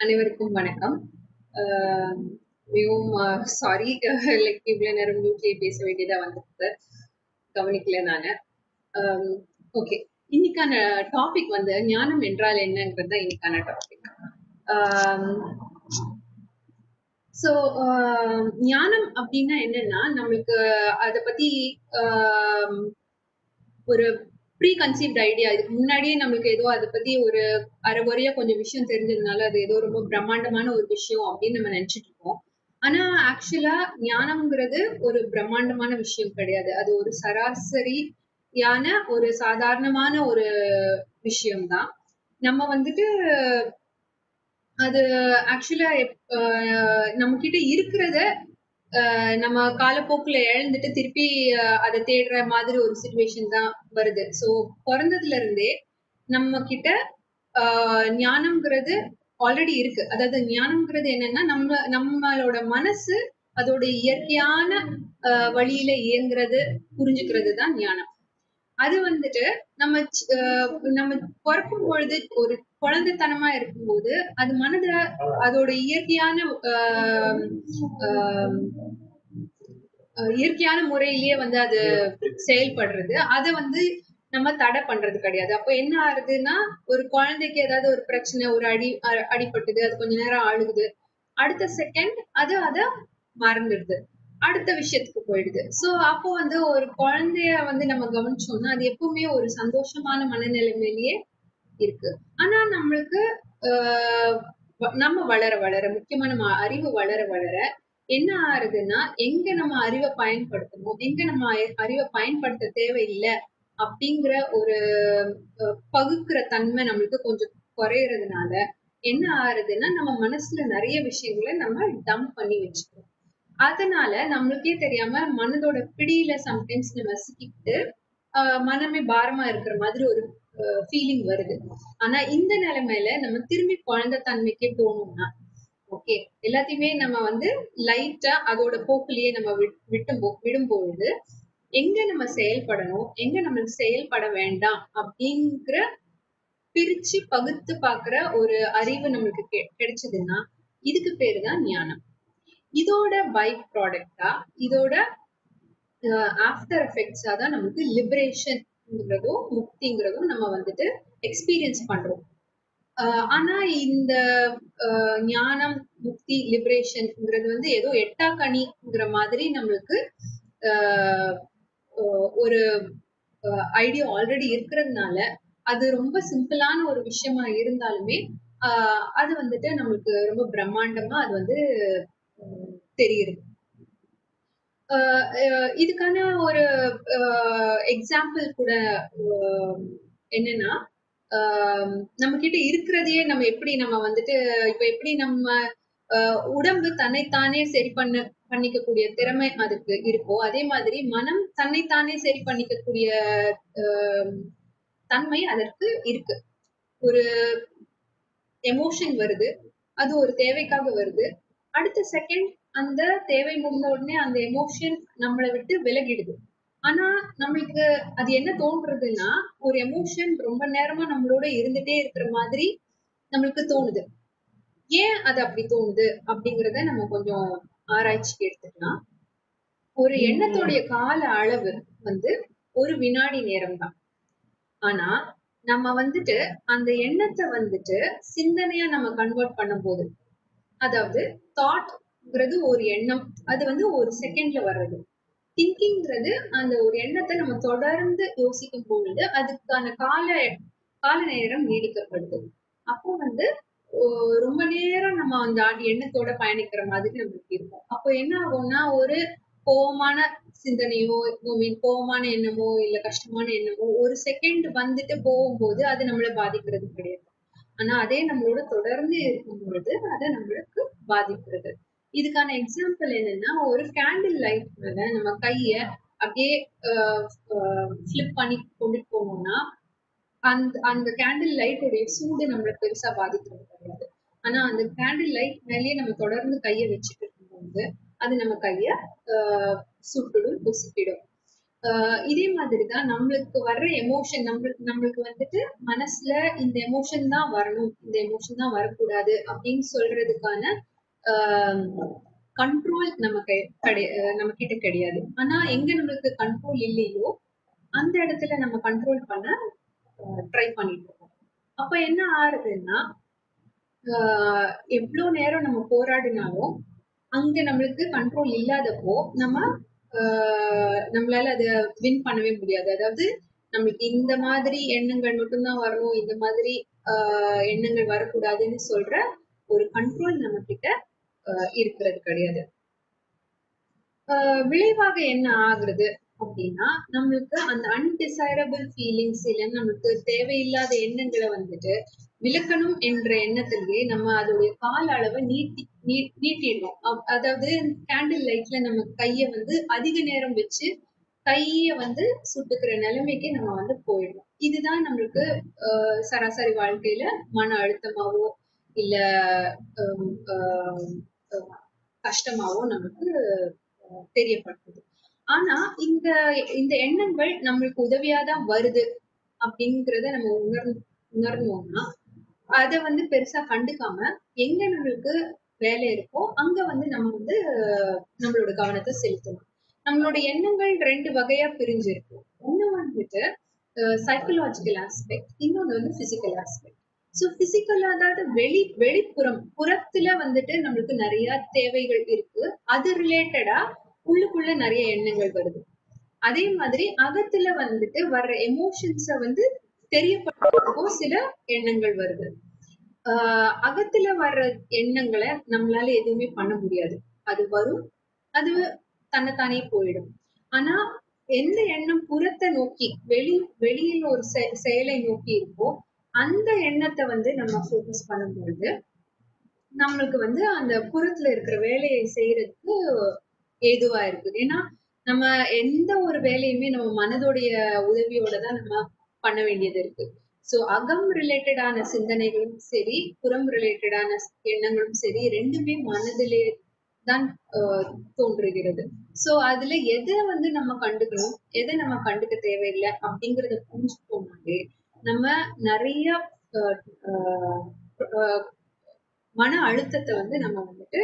அனைவருக்கும் வணக்கம் ஆஹ் மிகவும் சாரி லைக் இவ்வளவு நேரம் மியூட்லயே பேச வேண்டியதா வந்திருக்கு கவனிக்கல நானு ஓகே இன்னைக்கான டாபிக் வந்து ஞானம் என்றால் என்னங்கிறது தான் இன்னைக்கான டாபிக் ஸோ ஞானம் அப்படின்னா என்னன்னா நம்மளுக்கு அதை பத்தி ஆஹ் ஒரு ப்ரீ கன்சீவ்ட் ஐடியா இதுக்கு முன்னாடியே நம்மளுக்கு ஏதோ அதை பத்தி ஒரு அரைகுறையா கொஞ்சம் விஷயம் தெரிஞ்சதுனால அது ஏதோ ரொம்ப பிரம்மாண்டமான ஒரு விஷயம் அப்படின்னு நம்ம நினைச்சிட்டு இருக்கோம் ஆனா ஆக்சுவலா ஞானம்ங்கிறது ஒரு பிரம்மாண்டமான விஷயம் கிடையாது அது ஒரு சராசரியான ஒரு சாதாரணமான ஒரு விஷயம்தான் நம்ம வந்துட்டு அது ஆக்சுவலா நம்ம கிட்ட இருக்கிறத நம்ம காலப்போக்குல இழந்துட்டு திருப்பி அதை தேடுற மாதிரி ஒரு சுச்சுவேஷன் தான் வருது ஸோ பிறந்ததுல இருந்தே நம்ம கிட்ட ஞானம்ங்கிறது ஆல்ரெடி இருக்கு அதாவது ஞானம்ங்கிறது என்னன்னா நம்ம நம்மளோட மனசு அதோட இயற்கையான வழியில இயங்குறது புரிஞ்சுக்கிறது தான் ஞானம் அது வந்துட்டு நம்ம நம்ம பிறக்கும் பொழுது ஒரு குழந்தைத்தனமா இருக்கும்போது அது மனத அதோட இயற்கையான இயற்கையான முறையிலேயே வந்து அது செயல்படுறது அதை வந்து நம்ம தடை பண்றது கிடையாது அப்போ என்ன ஆகுதுன்னா ஒரு குழந்தைக்கு ஏதாவது ஒரு பிரச்சனை ஒரு அடி அடிபட்டுது அது கொஞ்ச நேரம் அழுகுது அடுத்த செகண்ட் அது அத மறந்துடுது அடுத்த விஷயத்துக்கு போயிடுது சோ அப்போ வந்து ஒரு குழந்தைய வந்து நம்ம கவனிச்சோம்னா அது எப்பவுமே ஒரு சந்தோஷமான மனநிலைமையிலேயே இருக்கு ஆனா நம்மளுக்கு நம்ம வளர வளர முக்கியமா நம்ம அறிவு வளர வளர என்ன ஆறுதுன்னா எங்க நம்ம அறிவை பயன்படுத்தணும் எங்க நம்ம அறிவை பயன்படுத்த தேவையில்லை அப்படிங்கிற ஒரு பகுக்கிற தன்மை நம்மளுக்கு கொஞ்சம் குறையறதுனால என்ன ஆறுதுன்னா நம்ம மனசுல நிறைய விஷயங்களை நம்ம டம்ப் பண்ணி வச்சுக்கிறோம் அதனால நம்மளுக்கே தெரியாம மனதோட பிடியில சம்டைம்ஸ் நம்ம சிக்கிட்டு மனமே பாரமா இருக்கிற மாதிரி ஒரு ஃபீலிங் வருது ஆனா இந்த நிலைமையில நம்ம திரும்பி குழந்தை தன்மைக்கே போகணும்னா ஓகே எல்லாத்தையுமே நம்ம வந்து லைட்டா அதோட போக்குலயே நம்ம விட்டு விடும்பொழுது எங்க நம்ம செயல்படணும் எங்க நம்மளுக்கு செயல்பட வேண்டாம் அப்படிங்கிற பிரிச்சு பகுத்து பாக்குற ஒரு அறிவு நம்மளுக்கு கிடைச்சதுன்னா இதுக்கு பேரு தான் ஞானம் இதோட பை ப்ராடக்டா இதோட ஆஃப்டர் எஃபெக்ட்ஸா தான் நமக்கு லிபரேஷன்ங்கிறதும் முக்திங்கிறதும் நம்ம வந்துட்டு எக்ஸ்பீரியன்ஸ் பண்றோம் ஆனா இந்த ஞானம் முக்தி லிபரேஷன்ங்கிறது வந்து ஏதோ எட்டா கனிங்கிற மாதிரி நம்மளுக்கு ஒரு ஐடியா ஆல்ரெடி இருக்கிறதுனால அது ரொம்ப சிம்பிளான ஒரு விஷயமா இருந்தாலுமே அது வந்துட்டு நம்மளுக்கு ரொம்ப பிரம்மாண்டமா அது வந்து தெரியுது இதுக்கான ஒரு எக்ஸாம்பிள் கூட என்னன்னா நம்ம கிட்ட இருக்கிறதையே நம்ம எப்படி நம்ம வந்துட்டு இப்ப எப்படி நம்ம உடம்பு தன்னைத்தானே சரி பண்ண பண்ணிக்கக்கூடிய திறமை அதுக்கு இருக்கோ அதே மாதிரி மனம் தன்னைத்தானே சரி பண்ணிக்கக்கூடிய தன்மை அதற்கு இருக்கு ஒரு எமோஷன் வருது அது ஒரு தேவைக்காக வருது அடுத்த செகண்ட் அந்த தேவை முன்ன உடனே அந்த எமோஷன் நம்மளை விட்டு விலகிடுது ஆனா நம்மளுக்கு அது என்ன தோன்றதுன்னா ஒரு எமோஷன் ரொம்ப நேரமா நம்மளோட இருந்துட்டே இருக்கிற மாதிரி நம்மளுக்கு தோணுது ஏன் அது அப்படி தோணுது அப்படிங்கிறத நம்ம கொஞ்சம் ஆராய்ச்சிக்கு எடுத்துக்கலாம் ஒரு எண்ணத்தோடைய கால அளவு வந்து ஒரு வினாடி நேரம் தான் ஆனா நம்ம வந்துட்டு அந்த எண்ணத்தை வந்துட்டு சிந்தனையா நம்ம கன்வெர்ட் பண்ணும் போது அதாவது தாட்ங்கிறது ஒரு எண்ணம் அது வந்து ஒரு செகண்ட்ல வர்றது திங்கிங்கிறது அந்த ஒரு எண்ணத்தை நம்ம தொடர்ந்து யோசிக்கும் பொழுது அதுக்கான கால கால நேரம் நீடிக்கப்படுது அப்போ வந்து ரொம்ப நேரம் நம்ம அந்த எண்ணத்தோட பயணிக்கிற மாதிரி நம்மளுக்கு இருக்கும் அப்போ என்ன ஆகும்னா ஒரு கோபமான சிந்தனையோ மீன் கோபமான எண்ணமோ இல்ல கஷ்டமான எண்ணமோ ஒரு செகண்ட் வந்துட்டு போகும்போது அது நம்மளை பாதிக்கிறது கிடையாது ஆனா அதே நம்மளோட தொடர்ந்து இருக்கும் பொழுது அதை நம்மளுக்கு பாதிக்கிறது இதுக்கான எக்ஸாம்பிள் என்னன்னா ஒரு கேண்டில் லைட் மேல நம்ம கைய அப்படியே ஃபிளிப் பண்ணி கொண்டுட்டு போனோம்னா அந்த அந்த கேண்டில் லைட்டோடைய சூடு நம்மளை பெருசா பாதிக்கிறது கிடையாது ஆனா அந்த கேண்டில் லைட் மேலேயே நம்ம தொடர்ந்து கைய வச்சுட்டு இருக்கும்போது அது நம்ம கைய சுட்டுடும் புசிக்கிடும் ஆஹ் இதே மாதிரிதான் நம்மளுக்கு வர்ற எமோஷன் நம்மளுக்கு நம்மளுக்கு வந்துட்டு மனசுல இந்த எமோஷன் தான் வரணும் இந்த எமோஷன் தான் வரக்கூடாது அப்படின்னு சொல்றதுக்கான கண்ட்ரோல் நம்ம கை- கிடை- அஹ் நம்ம கிட்ட கிடையாது ஆனா எங்க நம்மளுக்கு கண்ட்ரோல் இல்லையோ அந்த இடத்துல நம்ம கண்ட்ரோல் பண்ண ட்ரை பண்ணிட்டு இருக்கோம் அப்ப என்ன ஆறுதுன்னா ஆஹ் எவ்வளவு நேரம் நம்ம போராடினாலும் அங்க நம்மளுக்கு கண்ட்ரோல் இல்லாதப்போ நம்ம ஆஹ் நம்மளால அத வின் பண்ணவே முடியாது அதாவது நம்மளுக்கு இந்த மாதிரி எண்ணங்கள் மட்டும்தான் வரணும் இந்த மாதிரி ஆஹ் எண்ணங்கள் வரக்கூடாதுன்னு சொல்ற ஒரு கண்ட்ரோல் நம்ம கிட்ட ஆஹ் இருக்கிறது கிடையாது ஆஹ் விளைவாக என்ன ஆகுறது அப்படின்னா நம்மளுக்கு அந்த அன்டிசைரபிள் ஃபீலிங்ஸ் இல்ல நம்மளுக்கு தேவையில்லாத எண்ணங்களை வந்துட்டு விளக்கணும் என்ற எண்ணத்திலேயே நம்ம அதோடைய கால அளவை நீட்டி நீ- நீட்டிடுறோம் அப்- அதாவது கேண்டில் லைட்ல நம்ம கைய வந்து அதிக நேரம் வச்சு கைய வந்து சுட்டுக்கிற நிலைமைக்கு நம்ம வந்து போயிடுறோம் இதுதான் நம்மளுக்கு ஆஹ் சராசரி வாழ்க்கையில மன அழுத்தமாவோ இல்ல ஆஹ் ஆஹ் ஆஹ் கஷ்டமாவோ நமக்கு ஆஹ் தெரியப்படுத்துது ஆனா இந்த இந்த எண்ணங்கள் நம்மளுக்கு உதவியாதான் வருது அப்படிங்கறத நம்ம உணர் உணர்ந்தோம்னா அத வந்து பெருசா கண்டுக்காம எங்க நம்மளுக்கு வேலை இருக்கோ அங்க வந்து நம்ம வந்து ஆஹ் நம்மளோட கவனத்தை செலுத்தணும் நம்மளோட எண்ணங்கள் ரெண்டு வகையா பிரிஞ்சிருக்கு ஒண்ணு வந்துட்டு சைக்கலாஜிக்கல் ஆஸ்பெக்ட் இன்னொன்னு வந்து பிசிக்கல் ஆஸ்பெக்ட் ஸோ பிசிக்கல் அதாவது வெளி வெளிப்புறம் புறத்துல வந்துட்டு நம்மளுக்கு நிறைய தேவைகள் இருக்கு அது ரிலேட்டடா உள்ளுக்குள்ள நிறைய எண்ணங்கள் வருது அதே மாதிரி அகத்துல வந்துட்டு வர்ற எமோஷன்ஸ வந்து தெரியப்படுத்துறதுக்கும் சில எண்ணங்கள் வருது ஆஹ் அகத்துல வர்ற எண்ணங்களை நம்மளால எதுவுமே பண்ண முடியாது அது வரும் அது தன்னைத்தானே போயிடும் ஆனா எந்த எண்ணம் புறத்தை நோக்கி வெளி வெளியில் ஒரு செ- செயலை நோக்கி இருக்கோ அந்த எண்ணத்தை வந்து நம்ம ஃபோக்கஸ் பண்ணும்பொழுது நம்மளுக்கு வந்து அந்த புறத்துல இருக்கிற வேலையை செய்யறதுக்கு ஏதுவா இருக்கு ஏன்னா நம்ம எந்த ஒரு வேலையுமே நம்ம மனதோடைய உதவியோட தான் நம்ம பண்ண வேண்டியது இருக்கு சோ அகம் ரிலேட்டடான சிந்தனைகளும் சரி புறம் ரிலேட்டடான எண்ணங்களும் சரி ரெண்டுமே மனதிலே தான் ஆஹ் தோன்றுகிறது சோ அதுல எதை வந்து நம்ம கண்டுக்கணும் எதை நம்ம கண்டுக்க தேவையில்லை அப்படிங்கறத புரிஞ்சுட்டோம்னாலே நம்ம நிறைய ஆஹ் ஆஹ் ஆஹ் மன அழுத்தத்தை வந்து நம்ம வந்துட்டு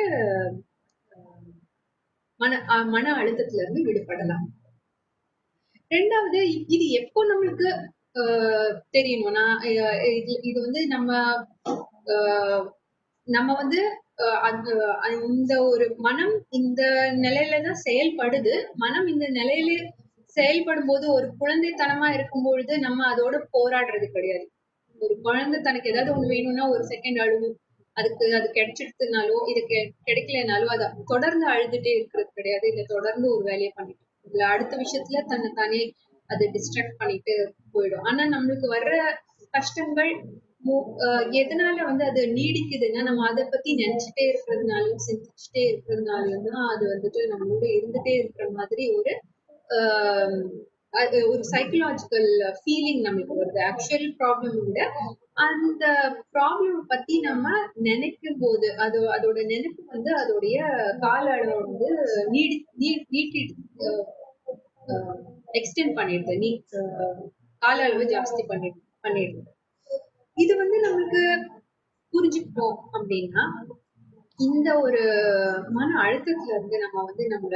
ஆஹ் மன ஆஹ் மன அழுத்தத்துல இருந்து விடுபடலாம் ரெண்டாவது இ- இது எப்போ நம்மளுக்கு ஆஹ் தெரியணும்னா ஆஹ் இது இது வந்து நம்ம ஆஹ் நம்ம வந்து ஆஹ் அது அஹ் இந்த ஒரு மனம் இந்த நிலையில தான் செயல்படுது மனம் இந்த நிலையில செயல்படும் போது ஒரு குழந்தைத்தனமா இருக்கும் பொழுது நம்ம அதோட போராடுறது கிடையாது ஒரு குழந்தை தனக்கு ஏதாவது ஒண்ணு வேணும்னா ஒரு செகண்ட் அழுவும் அதுக்கு அது கிடைச்சிடுதுனாலோ இது கெ- கிடைக்கலனாலோ அதை தொடர்ந்து அழுதுட்டே இருக்கிறது கிடையாது இல்ல தொடர்ந்து ஒரு வேலையை பண்ணிட்டு இல்ல அடுத்த விஷயத்துல தன்னை தானே அது டிஸ்ட்ராக்ட் பண்ணிட்டு போயிடும் ஆனா நம்மளுக்கு வர்ற கஷ்டங்கள் மு- ஆஹ் எதனால வந்து அது நீடிக்குதுன்னா நம்ம அதை பத்தி நினைச்சிட்டே இருக்கிறதுனாலும் சிந்திச்சுட்டே இருக்கிறதுனாலும் தான் அது வந்துட்டு நம்மளோட இருந்துட்டே இருக்கிற மாதிரி ஒரு ஆஹ் அது ஒரு சைக்கலாஜிக்கல் ஃபீலிங் நமக்கு வருது ஆக்சுவல் ப்ராப்ளம் விட அந்த ப்ராப்ளம் பத்தி நம்ம நினைக்கும் போது அது அதோட நினைப்பு வந்து அதோடைய கால அளவை வந்து நீடி நீ- நீட்டி எக்ஸ்டெண்ட் பண்ணிடுது நீ ஆஹ் கால அளவு ஜாஸ்தி பண்ணி பண்ணிடுது இது வந்து நம்மளுக்கு புரிஞ்சுக்கிட்டோம் அப்படின்னா இந்த ஒரு மன அழுத்தத்துல இருந்து நம்ம வந்து நம்மள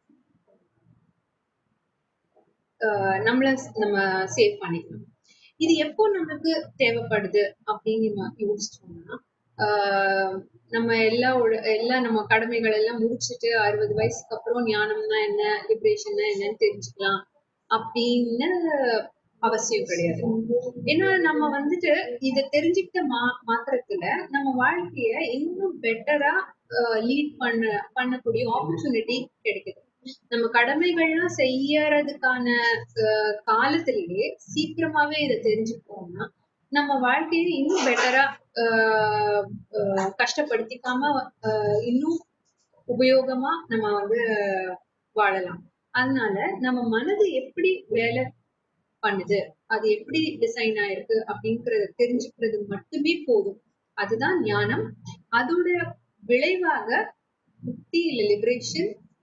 ஆஹ் நம்மள நம்ம சேவ் பண்ணிக்கணும் இது எப்போ நம்மளுக்கு தேவைப்படுது அப்படின்னு நம்ம யோசிச்சோம்னா ஆஹ் நம்ம எல்லா ஒழு- எல்லா நம்ம கடமைகள் எல்லாம் முடிச்சிட்டு அறுபது வயசுக்கு அப்புறம் ஞானம்னா என்ன லிபரேஷன்னா என்னன்னு தெரிஞ்சுக்கலாம் அப்படின்னு அவசியம் கிடையாது ஏன்னா நம்ம வந்துட்டு இத தெரிஞ்சுக்கிட்ட மா மாத்திரத்துல நம்ம வாழ்க்கைய இன்னும் பெட்டரா லீட் பண்ண பண்ணக்கூடிய ஆப்பர்ச்சுனிட்டி கிடைக்குது நம்ம கடமைகள்லாம் செய்யறதுக்கான அஹ், காலத்திலேயே சீக்கிரமாவே இதை தெரிஞ்சுக்கிட்டோம்னா நம்ம வாழ்க்கையை இன்னும் பெட்டரா கஷ்டப்படுத்திக்காம அஹ், இன்னும் உபயோகமா நம்ம வந்து வாழலாம் அதனால நம்ம மனது எப்படி வேலை பண்ணுது அது எப்படி டிசைன் ஆயிருக்கு அப்படிங்கறத தெரிஞ்சுக்கிறது மட்டுமே போதும் அதுதான் ஞானம் அதோட விளைவாக முக்தி இல்ல லிபரேஷன்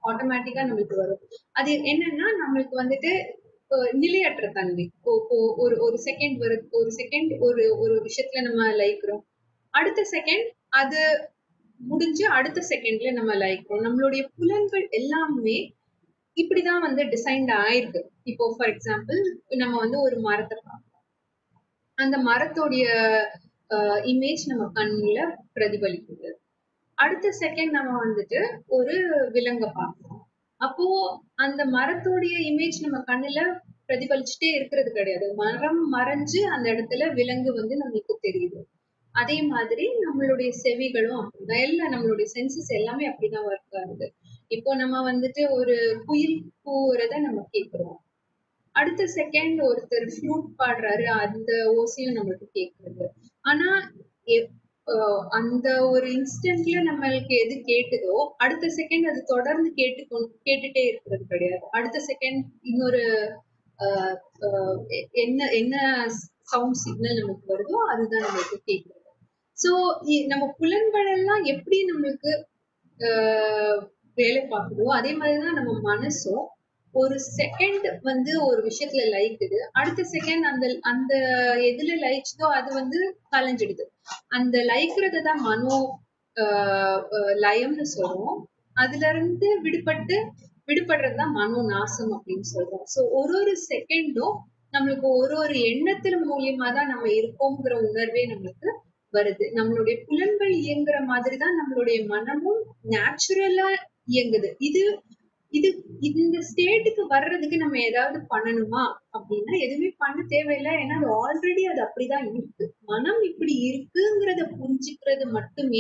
ஆட்டோமேட்டிக்கா நம்மளுக்கு வரும் அது என்னன்னா நம்மளுக்கு வந்துட்டு அஹ், நிலையற்ற தன்மை ஒ- ஒ- ஒரு ஒரு செகண்ட் வரு ஒரு செகண்ட் ஒரு ஒரு விஷயத்துல நம்ம லைக்கிறோம் அடுத்த செகண்ட் அது முடிஞ்சு அடுத்த செகண்ட்ல நம்ம லைக்கிறோம் நம்மளுடைய புலன்கள் எல்லாமே இப்படிதான் வந்து டிசைன்ட் ஆயிருக்கு இப்போ ஃபார் எக்ஸாம்பிள் நம்ம வந்து ஒரு மரத்தை பார்க்கறோம் அந்த மரத்தோடைய இமேஜ் நம்ம கண்ணுல பிரதிபலிக்குது அடுத்த செகண்ட் நம்ம வந்துட்டு ஒரு விலங்கை பார்க்கிறோம் அப்போ அந்த மரத்தோடைய இமேஜ் நம்ம கண்ணுல பிரதிபலிச்சுட்டே இருக்கிறது கிடையாது மரம் மறைஞ்சு அந்த இடத்துல விலங்கு வந்து நம்மளுக்கு தெரியுது அதே மாதிரி நம்மளுடைய செவிகளும் அப்படிதான் எல்லாம் நம்மளுடைய சென்சஸ் எல்லாமே அப்படிதான் ஒர்க் ஆகுது இப்போ நம்ம வந்துட்டு ஒரு குயில் கூவுறத நம்ம கேக்குறோம் அடுத்த செகண்ட் ஒருத்தர் ஃப்ளூட் பாடுறாரு அந்த ஓசையும் நம்மளுக்கு கேக்குறது ஆனா எப்- ஆஹ் அந்த ஒரு இன்ஸ்டன்ட்ல நம்மளுக்கு எது கேட்டுதோ அடுத்த செகண்ட் அது தொடர்ந்து கேட்டு கேட்டுட்டே இருக்கிறது கிடையாது அடுத்த செகண்ட் இன்னொரு ஆஹ் ஆஹ் எ- என்ன என்ன சவுண்ட் சிக்னல் நமக்கு வருதோ அதுதான் நம்மளுக்கு கேக்குறது சோ நம்ம புலன்கள் எல்லாம் எப்படி நம்மளுக்கு ஆஹ் வேலை பார்க்குதோ அதே மாதிரிதான் நம்ம மனசும் ஒரு செகண்ட் வந்து ஒரு விஷயத்துல லயிக்குது அடுத்த செகண்ட் அந்த அந்த எதுல லயிச்சுதோ அது வந்து கலைஞ்சிடுது அந்த லயிக்கிறத தான் மனோ ஆஹ் ஆஹ் லயம்னு சொல்றோம் அதுல இருந்து விடுபட்டு விடுபடுறது தான் மனோ நாசம் அப்படின்னு சொல்றோம் சோ ஒரு ஒரு செகண்டும் நம்மளுக்கு ஒரு ஒரு எண்ணத்துல மூலியமா தான் நம்ம இருக்கோங்கிற உணர்வே நம்மளுக்கு வருது நம்மளுடைய புலன்கள் இயங்குற மாதிரி தான் நம்மளுடைய மனமும் நேச்சுரலா இயங்குது இது இது இந்த ஸ்டேட்டுக்கு வர்றதுக்கு நம்ம ஏதாவது பண்ணணுமா அப்படின்னா எதுவுமே பண்ண தேவையில்லை ஏன்னா அது ஆல்ரெடி அது அப்படிதான் இருக்கு மனம் இப்படி இருக்குங்கிறத புரிஞ்சுக்கிறது மட்டுமே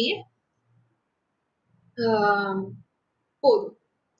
ஆஹ் போதும்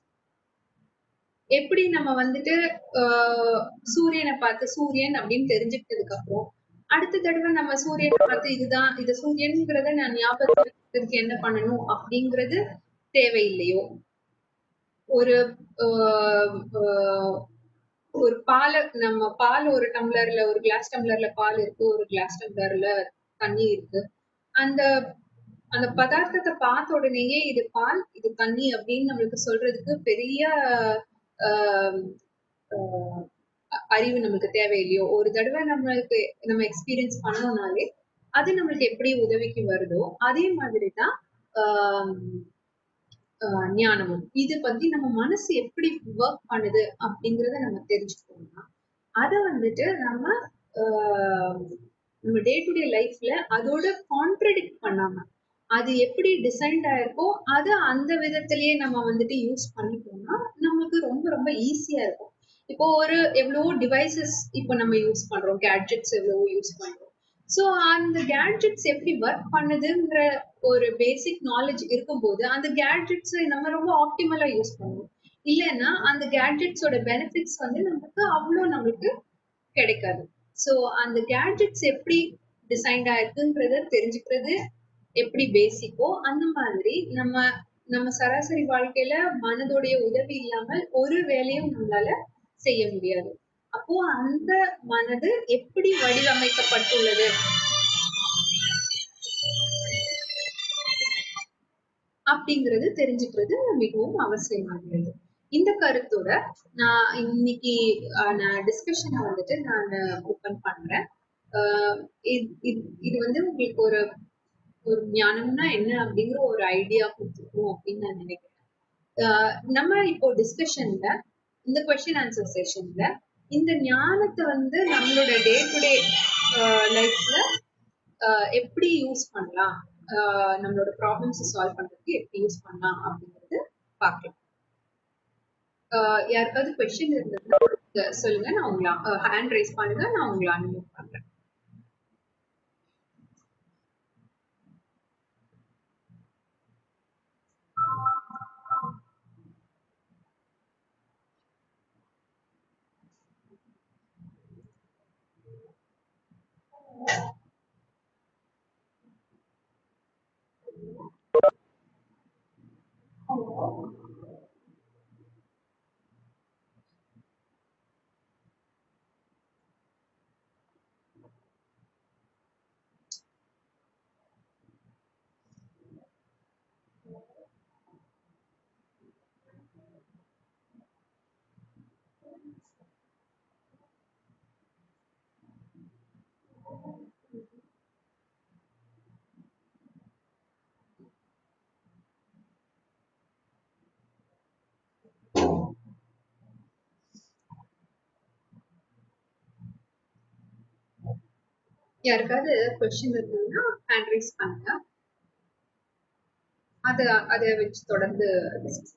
எப்படி நம்ம வந்துட்டு ஆஹ் சூரியனை பார்த்து சூரியன் அப்படின்னு தெரிஞ்சுக்கிட்டதுக்கு அப்புறம் அடுத்த தடவை நம்ம சூரியனை பார்த்து இதுதான் இது சூரியன்ங்கிறத நான் ஞாபகத்துக்கு என்ன பண்ணணும் அப்படிங்கிறது தேவையில்லையோ ஒரு ஆஹ் ஆஹ் ஒரு பாலை நம்ம பால் ஒரு டம்ளர்ல ஒரு கிளாஸ் டம்ளர்ல பால் இருக்கு ஒரு கிளாஸ் டம்ளர்ல தண்ணி இருக்கு அந்த அந்த பதார்த்தத்தை பார்த்த உடனேயே இது பால் இது தண்ணி அப்படின்னு நம்மளுக்கு சொல்றதுக்கு பெரிய ஆஹ் ஆஹ் அ- அறிவு நம்மளுக்கு தேவையில்லையோ ஒரு தடவை நம்மளுக்கு நம்ம எக்ஸ்பீரியன்ஸ் பண்ணோம்னாலே அது நம்மளுக்கு எப்படி உதவிக்கு வருதோ அதே மாதிரி தான் ஆஹ் ஆஹ் ஞானமும் இது பத்தி நம்ம மனசு எப்படி ஒர்க் பண்ணுது அப்படிங்கறத நம்ம தெரிஞ்சுக்கணும்னா அதை வந்துட்டு நம்ம ஆஹ் நம்ம டே டு டே லைஃப்ல அதோட கான்ட்ரடிக்ட் பண்ணாம அது எப்படி டிசைன்ட் ஆயிருக்கோ அதை அந்த விதத்திலேயே நம்ம வந்துட்டு யூஸ் பண்ணிட்டோம்னா நமக்கு ரொம்ப ரொம்ப ஈஸியா இருக்கும் இப்போ ஒரு எவ்வளவோ டிவைசஸ் இப்போ நம்ம யூஸ் பண்றோம் கேட்ஜெட்ஸ் எவ்வளவோ யூஸ் பண்றோம் ஸோ அந்த கேட்ஜெட்ஸ் எப்படி ஒர்க் பண்ணுதுங்கிற ஒரு பேசிக் நாலேஜ் இருக்கும்போது அந்த கேட்ஜெட்ஸ் நம்ம ரொம்ப ஆப்டிமலா யூஸ் பண்ணுவோம் இல்லைன்னா அந்த கேட்ஜெட்ஸோட பெனிஃபிட்ஸ் வந்து நமக்கு அவ்வளோ நம்மளுக்கு கிடைக்காது ஸோ அந்த கேட்ஜெட்ஸ் எப்படி டிசைன்ட் ஆயிருக்குன்றத தெரிஞ்சுக்கிறது எப்படி பேசிக்கோ அந்த மாதிரி நம்ம நம்ம சராசரி வாழ்க்கையில மனதோடைய உதவி இல்லாமல் ஒரு வேலையும் நம்மளால செய்ய முடியாது அப்போ அந்த மனது எப்படி வடிவமைக்கப்பட்டுள்ளது அப்படிங்கிறது தெரிஞ்சுக்கிறது மிகவும் அவசியமாகிறது இந்த கருத்தோட நான் இன்னைக்கு ஆஹ், நான் டிஸ்கஷனை வந்துட்டு நான் ஓபன் பண்றேன் ஆஹ் இது இது- இது வந்து உங்களுக்கு ஒரு ஒரு ஞானம்னா என்ன அப்படிங்கிற ஒரு ஐடியா கொடுத்துருக்கோம் அப்படின்னு நான் நினைக்கிறேன் ஆஹ் நம்ம இப்போ டிஸ்கஷன்ல இந்த கொஸ்டின் ஆன்சர் செஷன்ல இந்த ஞானத்தை வந்து நம்மளோட டே டு டே லைஃப்ல எப்படி யூஸ் பண்ணலாம் ஆஹ் நம்மளோட ப்ராப்ளம்ஸ் சால்வ் பண்றதுக்கு எப்படி யூஸ் பண்ணலாம் அப்படிங்கிறது பார்க்கலாம் ஆஹ் யாருக்காவது கொஸ்டின் இருந்ததுன்னா அஹ் சொல்லுங்க நான் உங்களை ஹேண்ட் ரைஸ் பண்ணுங்க நான் உங்களை அனுமதி பண்றேன் யாருக்காவது கொஸ்டின் இருந்ததுன்னா ஹேண்ட் ரைஸ் பண்ணுங்க அத அதை வச்சு தொடர்ந்து discuss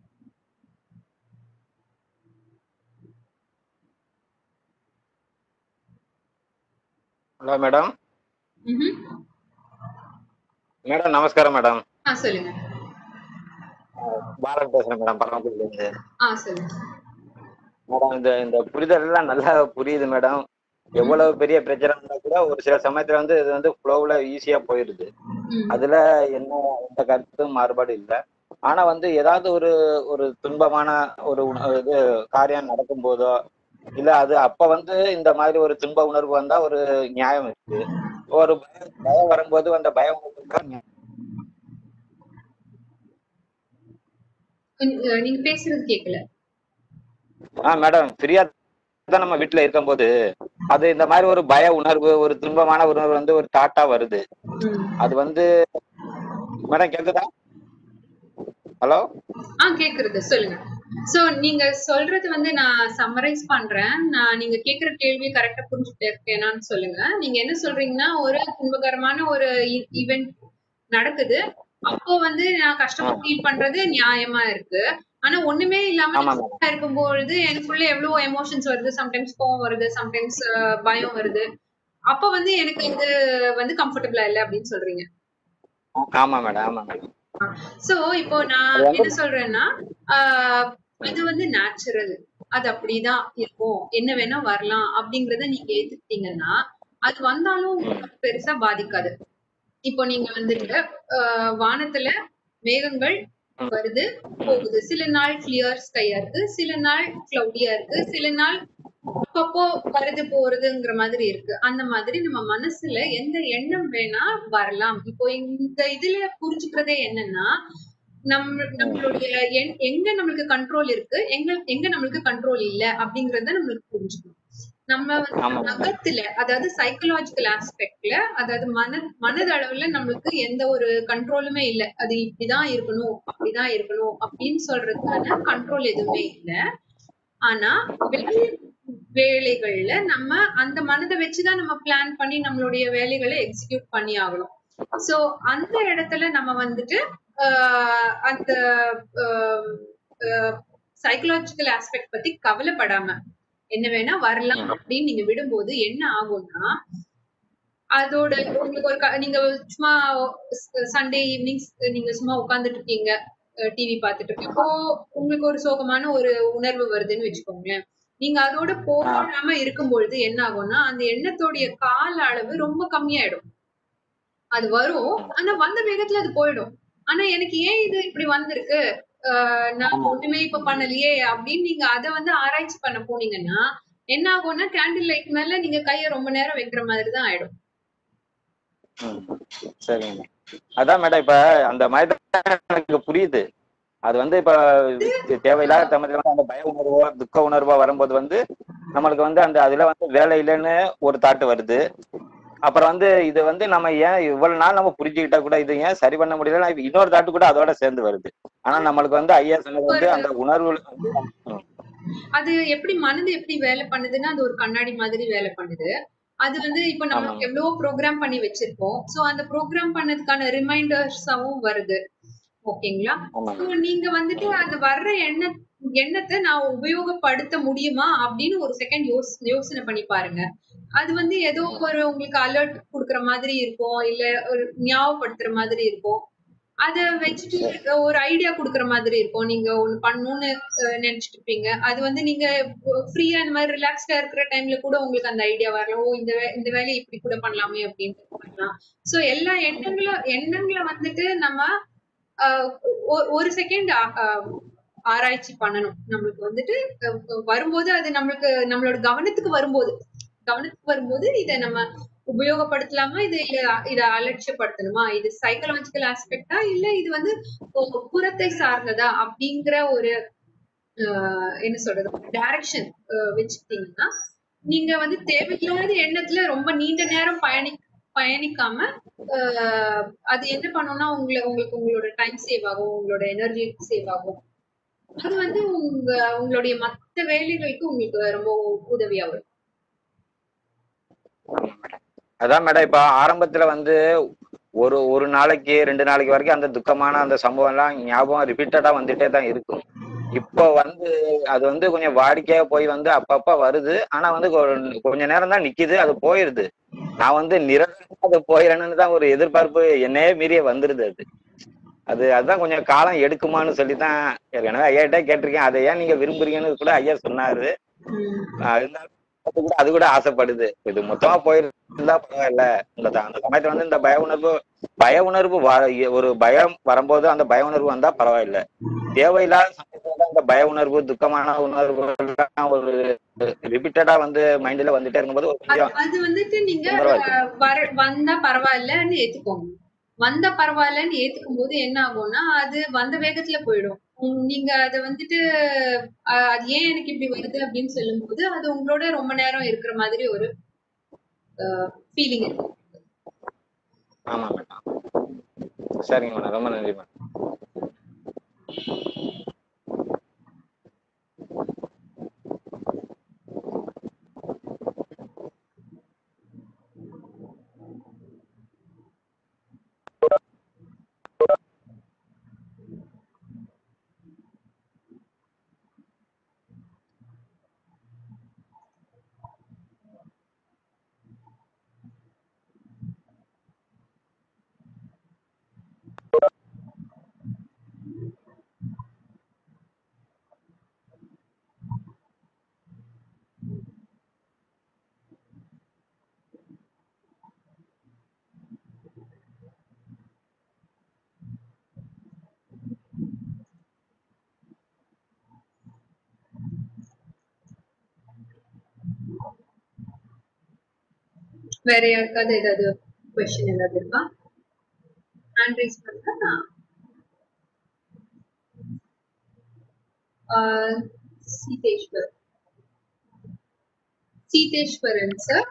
ஹலோ மேடம் ம்ஹும். மேடம் நமஸ்காரம் மேடம் ஆ சொல்லுங்க பாலன் பேசுறேன் மேடம் பரமக்குடியில இருந்து ஆ சொல்லுங்க மேடம் இந்த இந்த புரிதல் எல்லாம் நல்லா புரியுது மேடம் எவ்வளவு பெரிய பிரச்சனை இருந்தா கூட ஒரு சில சமயத்துல வந்து இது வந்து ஃப்ளோவில் ஈஸியா போயிருது ம். அதுல என்ன எந்த கருத்தும் மாறுபாடு இல்லை ஆனா வந்து ஏதாவது ஒரு ஒரு துன்பமான ஒரு உண- இது காரியம் நடக்கும் போதோ இல்ல அது அப்ப வந்து இந்த மாதிரி ஒரு துன்ப உணர்வு வந்தா ஒரு நியாயம் இருக்கு ஒரு பயம் பயம் வரும்போது அந்த பய உணர்வு தான் நியாயம். கொஞ்சம், அஹ், நீங்க பேசுறது கேட்கல ஆ மேடம் ஃப்ரீயா தான் நம்ம வீட்டுல இருக்கும்போது அது இந்த மாதிரி ஒரு பய உணர்வு ஒரு துன்பமான உணர்வு வந்து ஒரு தாட்டா வருது ம். அது வந்து மேடம் கேக்குதா ஹலோ ஆ கேக்குறது சொல்லுங்க சோ நீங்க சொல்றது வந்து நான் சம்மரைஸ் பண்றேன் நான் நீங்க கேக்குற கேள்வி கரெக்டா புரிஞ்சுட்டு இருக்கேனான்னு சொல்லுங்க நீங்க என்ன சொல்றீங்கன்னா ஒரு துன்பகரமான ஒரு ஈவெண்ட் நடக்குது அப்போ வந்து நான் கஷ்டமா ஃபீல் பண்றது நியாயமா இருக்கு ஆனா ஒண்ணுமே இல்லாம ஆமா நான் இருக்கும்பொழுது எனக்குள்ள எவ்வளவு எமோஷன்ஸ் வருது சம்டைம்ஸ் கோவம் வருது சம்டைம்ஸ் பயம் வருது அப்ப வந்து எனக்கு இது வந்து கம்ஃபர்டபுளா இல்ல அப்படின்னு சொல்றீங்க ஆமா மேடம் ஆமா மேடம் சோ இப்போ நான் என்ன சொல்றேன்னா ஆஹ் அது வந்து நேச்சுரல் அது அப்படிதான் இருக்கும் என்ன வேணா வரலாம் அப்படிங்கறத நீங்க ஏத்துக்கிட்டீங்கன்னா அது வந்தாலும் உங்களுக்கு பெருசா பாதிக்காது இப்போ நீங்க வந்துட்டு ஆஹ் வானத்துல மேகங்கள் வருது போகுது சில நாள் கிளியர் ஸ்கையா இருக்கு சில நாள் கிளவுடியா இருக்கு சில நாள் அப்பப்போ வருது போறதுங்கிற மாதிரி இருக்கு அந்த மாதிரி நம்ம மனசுல எந்த எண்ணம் வேணா வரலாம் இப்போ இந்த இதுல புரிஞ்சுக்கிறதே என்னன்னா நம்ம நம்மளுடைய எண்- எங்க நம்மளுக்கு கண்ட்ரோல் இருக்கு எங்க எங்க நம்மளுக்கு கண்ட்ரோல் இல்ல அப்படிங்கறத நம்மளுக்கு புரிஞ்சுக்கணும் நம்ம வந்து ஆமா. அகத்துல அதாவது சைக்கலாஜிக்கல் ஆஸ்பெக்ட்ல அதாவது மன மனதளவுல நம்மளுக்கு எந்த ஒரு கண்ட்ரோலுமே இல்ல அது இப்படிதான் இருக்கணும் அப்படிதான் இருக்கணும் அப்படின்னு சொல்றதுக்கான கண்ட்ரோல் எதுவுமே இல்ல ஆனா வெளி வேலைகள்ல நம்ம அந்த மனதை வச்சுதான் நம்ம பிளான் பண்ணி நம்மளுடைய வேலைகளை எக்ஸிக்யூட் பண்ணி ஆகணும் சோ அந்த இடத்துல நம்ம வந்துட்டு ஆஹ் அந்த சைக்கலாஜிக்கல் ஆஸ்பெக்ட் பத்தி கவலைப்படாம என்ன வேணா வரலாம் அப்படின்னு நீங்க விடும்போது என்ன ஆகும்னா அதோட உங்களுக்கு ஒரு க- நீங்க சும்மா சண்டே ஈவினிங்ஸ் நீங்க சும்மா உட்கார்ந்துட்டு இருக்கீங்க டிவி பார்த்துட்டு இருக்கீங்க இப்போ உங்களுக்கு ஒரு சோகமான ஒரு உணர்வு வருதுன்னு வச்சுக்கோங்களேன் நீங்க அதோட போராடாம இருக்கும்பொழுது என்ன ஆகும்னா அந்த எண்ணத்தோடைய கால அளவு ரொம்ப கம்மியாயிடும் அது வரும் ஆனா வந்த வேகத்துல அது போயிடும் ஆனா எனக்கு ஏன் இது இப்படி வந்திருக்கு ஆஹ் நான் ஒண்ணுமே இப்ப பண்ணலையே அப்படின்னு நீங்க அத வந்து ஆராய்ச்சி பண்ண போனீங்கன்னா என்ன ஆகும்னா கேண்டில் லைட் மேல நீங்க கைய ரொம்ப நேரம் வைக்கிற மாதிரி தான் ஆயிடும் ம். சரிங்க அதான் மேடம் இப்ப அந்த மாதிரி தான் எனக்கு புரியுது அது வந்து இப்ப தேவையில்லாத சமயத்துல வந்து அந்த பய உணர்வோ துக்க உணர்வோ வரும்போது வந்து நம்மளுக்கு வந்து அந்த அதுல வந்து வேலை இல்லைன்னு ஒரு தாட்டு வருது அப்புறம் வந்து இது வந்து நம்ம ஏன் இவ்வளவு நாள் நம்ம புரிஞ்சுக்கிட்டா கூட இது ஏன் சரி பண்ண முடியல இன்னொரு தாட்டு கூட அதோட சேர்ந்து வருது ஆனா நம்மளுக்கு வந்து ஐயா சொன்னது வந்து அந்த உணர்வு வந்து ம். அது எப்படி மனது எப்படி வேலை பண்ணுதுன்னா அது ஒரு கண்ணாடி மாதிரி வேலை பண்ணுது அது வந்து இப்ப நம்ம ஆமாங்க. எவ்வளவோ ப்ரோக்ராம் பண்ணி வச்சிருக்கோம் சோ அந்த ப்ரோக்ராம் பண்ணதுக்கான ரிமைண்டர்ஸாவும் வருது ஓகேங்களா ஆமாங்க So, நீங்க வந்துட்டு அது வர்ற எண்ண எண்ணத்தை நான் உபயோகப்படுத்த முடியுமா அப்படின்னு ஒரு செகண்ட் யோஸ் யோசனை பண்ணி பாருங்க அது வந்து ஏதோ ஒரு உங்களுக்கு அலர்ட் குடுக்குற மாதிரி இருக்கும் இல்ல ஒரு ஞாபகப்படுத்துற மாதிரி இருக்கும் அத வச்சுட்டு ஒரு ஐடியா குடுக்குற மாதிரி இருக்கும் நீங்க ஒண்ணு பண்ணணும்னு அஹ், நினைச்சிட்டு இருப்பீங்க அது வந்து நீங்க ஃப்ரீயா இந்த மாதிரி ரிலாக்ஸ்டா இருக்கிற டைம்ல கூட உங்களுக்கு அந்த ஐடியா வரலாம் ஓ இந்த வே- இந்த வேலையை இப்படி கூட பண்ணலாமே அப்படின்னு பண்ணலாம் சோ எல்லா எண்ணங்களும் எண்ணங்களை வந்துட்டு நம்ம ஆஹ் ஒ- ஒரு செகண்ட் ஆராய்ச்சி பண்ணணும் நம்மளுக்கு வந்துட்டு அஹ் வரும்போது அது நம்மளுக்கு நம்மளோட கவனத்துக்கு வரும்போது கவனத்துக்கு வரும்போது இதை நம்ம உபயோகப்படுத்தலாமா இது இல்ல இத அலட்சியப்படுத்தணுமா இது சைக்கலாஜிக்கல் ஆஸ்பெக்டா இல்ல இது வந்து ஒ- புறத்தை சார்ந்ததா அப்படிங்கிற ஒரு ஆஹ் என்ன சொல்றது டைரக்ஷன் வச்சுக்கிட்டீங்கன்னா நீங்க வந்து தேவையில்லாத எண்ணத்துல ரொம்ப நீண்ட நேரம் பயணி பயணிக்காம ஆஹ் அது என்ன பண்ணும்னா உங்களை உங்களுக்கு உங்களோட டைம் சேவ் ஆகும் உங்களோட எனர்ஜி சேவ் ஆகும் அது வந்து உங்க உங்களுடைய மத்த வேலைகளுக்கு உங்களுக்கு ரொம்ப உதவியா வரும் ஆமா மேடம் அதான் மேடம் இப்ப ஆரம்பத்துல வந்து ஒரு ஒரு நாளைக்கு ரெண்டு நாளைக்கு வரைக்கும் அந்த துக்கமான அந்த சம்பவம் எல்லாம் ஞாபகம் ரிப்பீட்டடா வந்துட்டே தான் இருக்கும் இப்போ வந்து அது வந்து கொஞ்சம் வாடிக்கையா போய் வந்து அப்பப்ப வருது ஆனா வந்து கொ- கொஞ்ச நேரம் தான் நிக்குது அது போயிருது நான் வந்து நிரந்தரமா அது போயிடணும்னு தான் ஒரு எதிர்பார்ப்பு என்னையே மீறிய வந்துருது அது அது அதுதான் கொஞ்சம் காலம் எடுக்குமான்னு சொல்லி தான் ஏற்கனவே ஐயாட்டே கேட்டிருக்கேன் அதை ஏன் நீங்க விரும்புறீங்கன்னு கூட ஐயா சொன்னாரு ஆஹ் இருந்தாலும் அது கூட அது கூட ஆசைப்படுது இது மொத்தமா போயிருந்தா பரவாயில்ல இந்த த- அந்த சமயத்துல வந்து இந்த பய உணர்வு பய உணர்வு வ- ஒரு பயம் வரும்போது அந்த பய உணர்வு வந்தா பரவாயில்ல தேவையில்லாத சமயத்துல இந்த பய உணர்வு துக்கமான உணர்வு எல்லாம் ஒரு ரிப்பீட்டடா வந்து மைண்ட்ல வந்துட்டே இருக்கும்போது ஒரு அது கொஞ்சம் அது வந்துட்டு நீங்க தொந்தரவா இருக்கு. அஹ், வர வந்தா பரவாயில்லன்னு ஏத்துக்கோங்க வந்தா பரவாயில்லன்னு ஏத்துக்கும் போது என்ன ஆகும்னா அது வந்த வேகத்துல போயிடும் உம், நீங்க அத வந்துட்டு அஹ், அது ஏன் எனக்கு இப்படி வருது அப்படின்னு சொல்லும்போது அது உங்களோட ரொம்ப நேரம் இருக்கிற மாதிரி ஒரு ஃபீலிங் இருக்கும் ஆமா மேடம் சரிங்க மேடம் ரொம்ப நன்றி மேடம் வேற யாருக்காவது ஏதாவது கொஸ்டின் ஏதாவது இருக்கா ஹேண்ட் ரைஸ் பண்ணுங்க ஆஹ் சீதேஸ்வர் சீதேஸ்வரன் சார்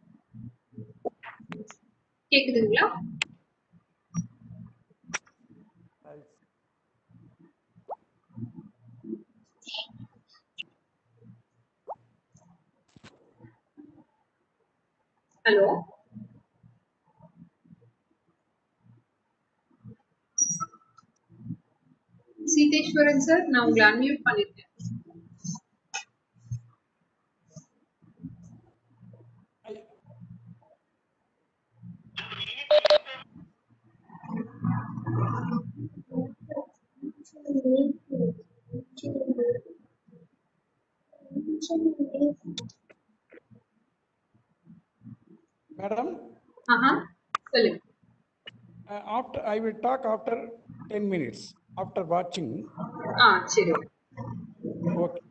கேக்குதுங்களா ஹலோ சீதேஸ்வரன் சார் நான் உங்களை அன்மியூட் பண்ணிருக்கேன் Madam, ஆஹா சொல்லுங்க uh, after I will talk after 10 minutes after watching. ஆ சரி Okay.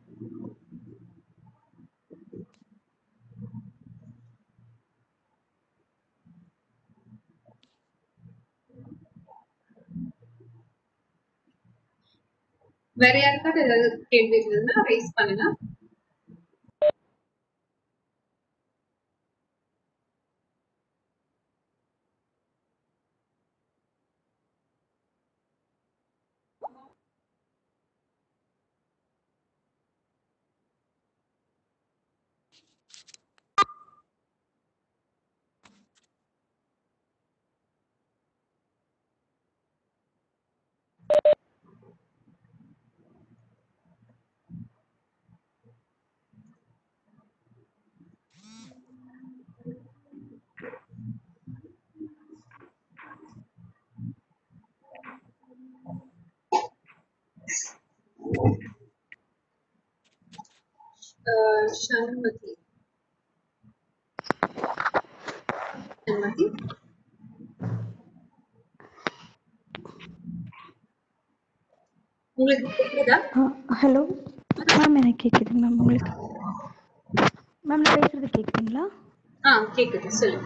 வேற யாருக்காவது ஏதாவது கேள்வி இருந்ததுன்னா ரைஸ் பண்ணுங்க Uh, Shanmati. Shanmati. உங்களுக்கு கேக்குதா ஹலோ மேம் எனக்கு கேட்குது மேம் உங்களுக்கு மேம் நான் பேசுறது கேட்குதுங்களா ஆ கேக்குது சொல்லுங்க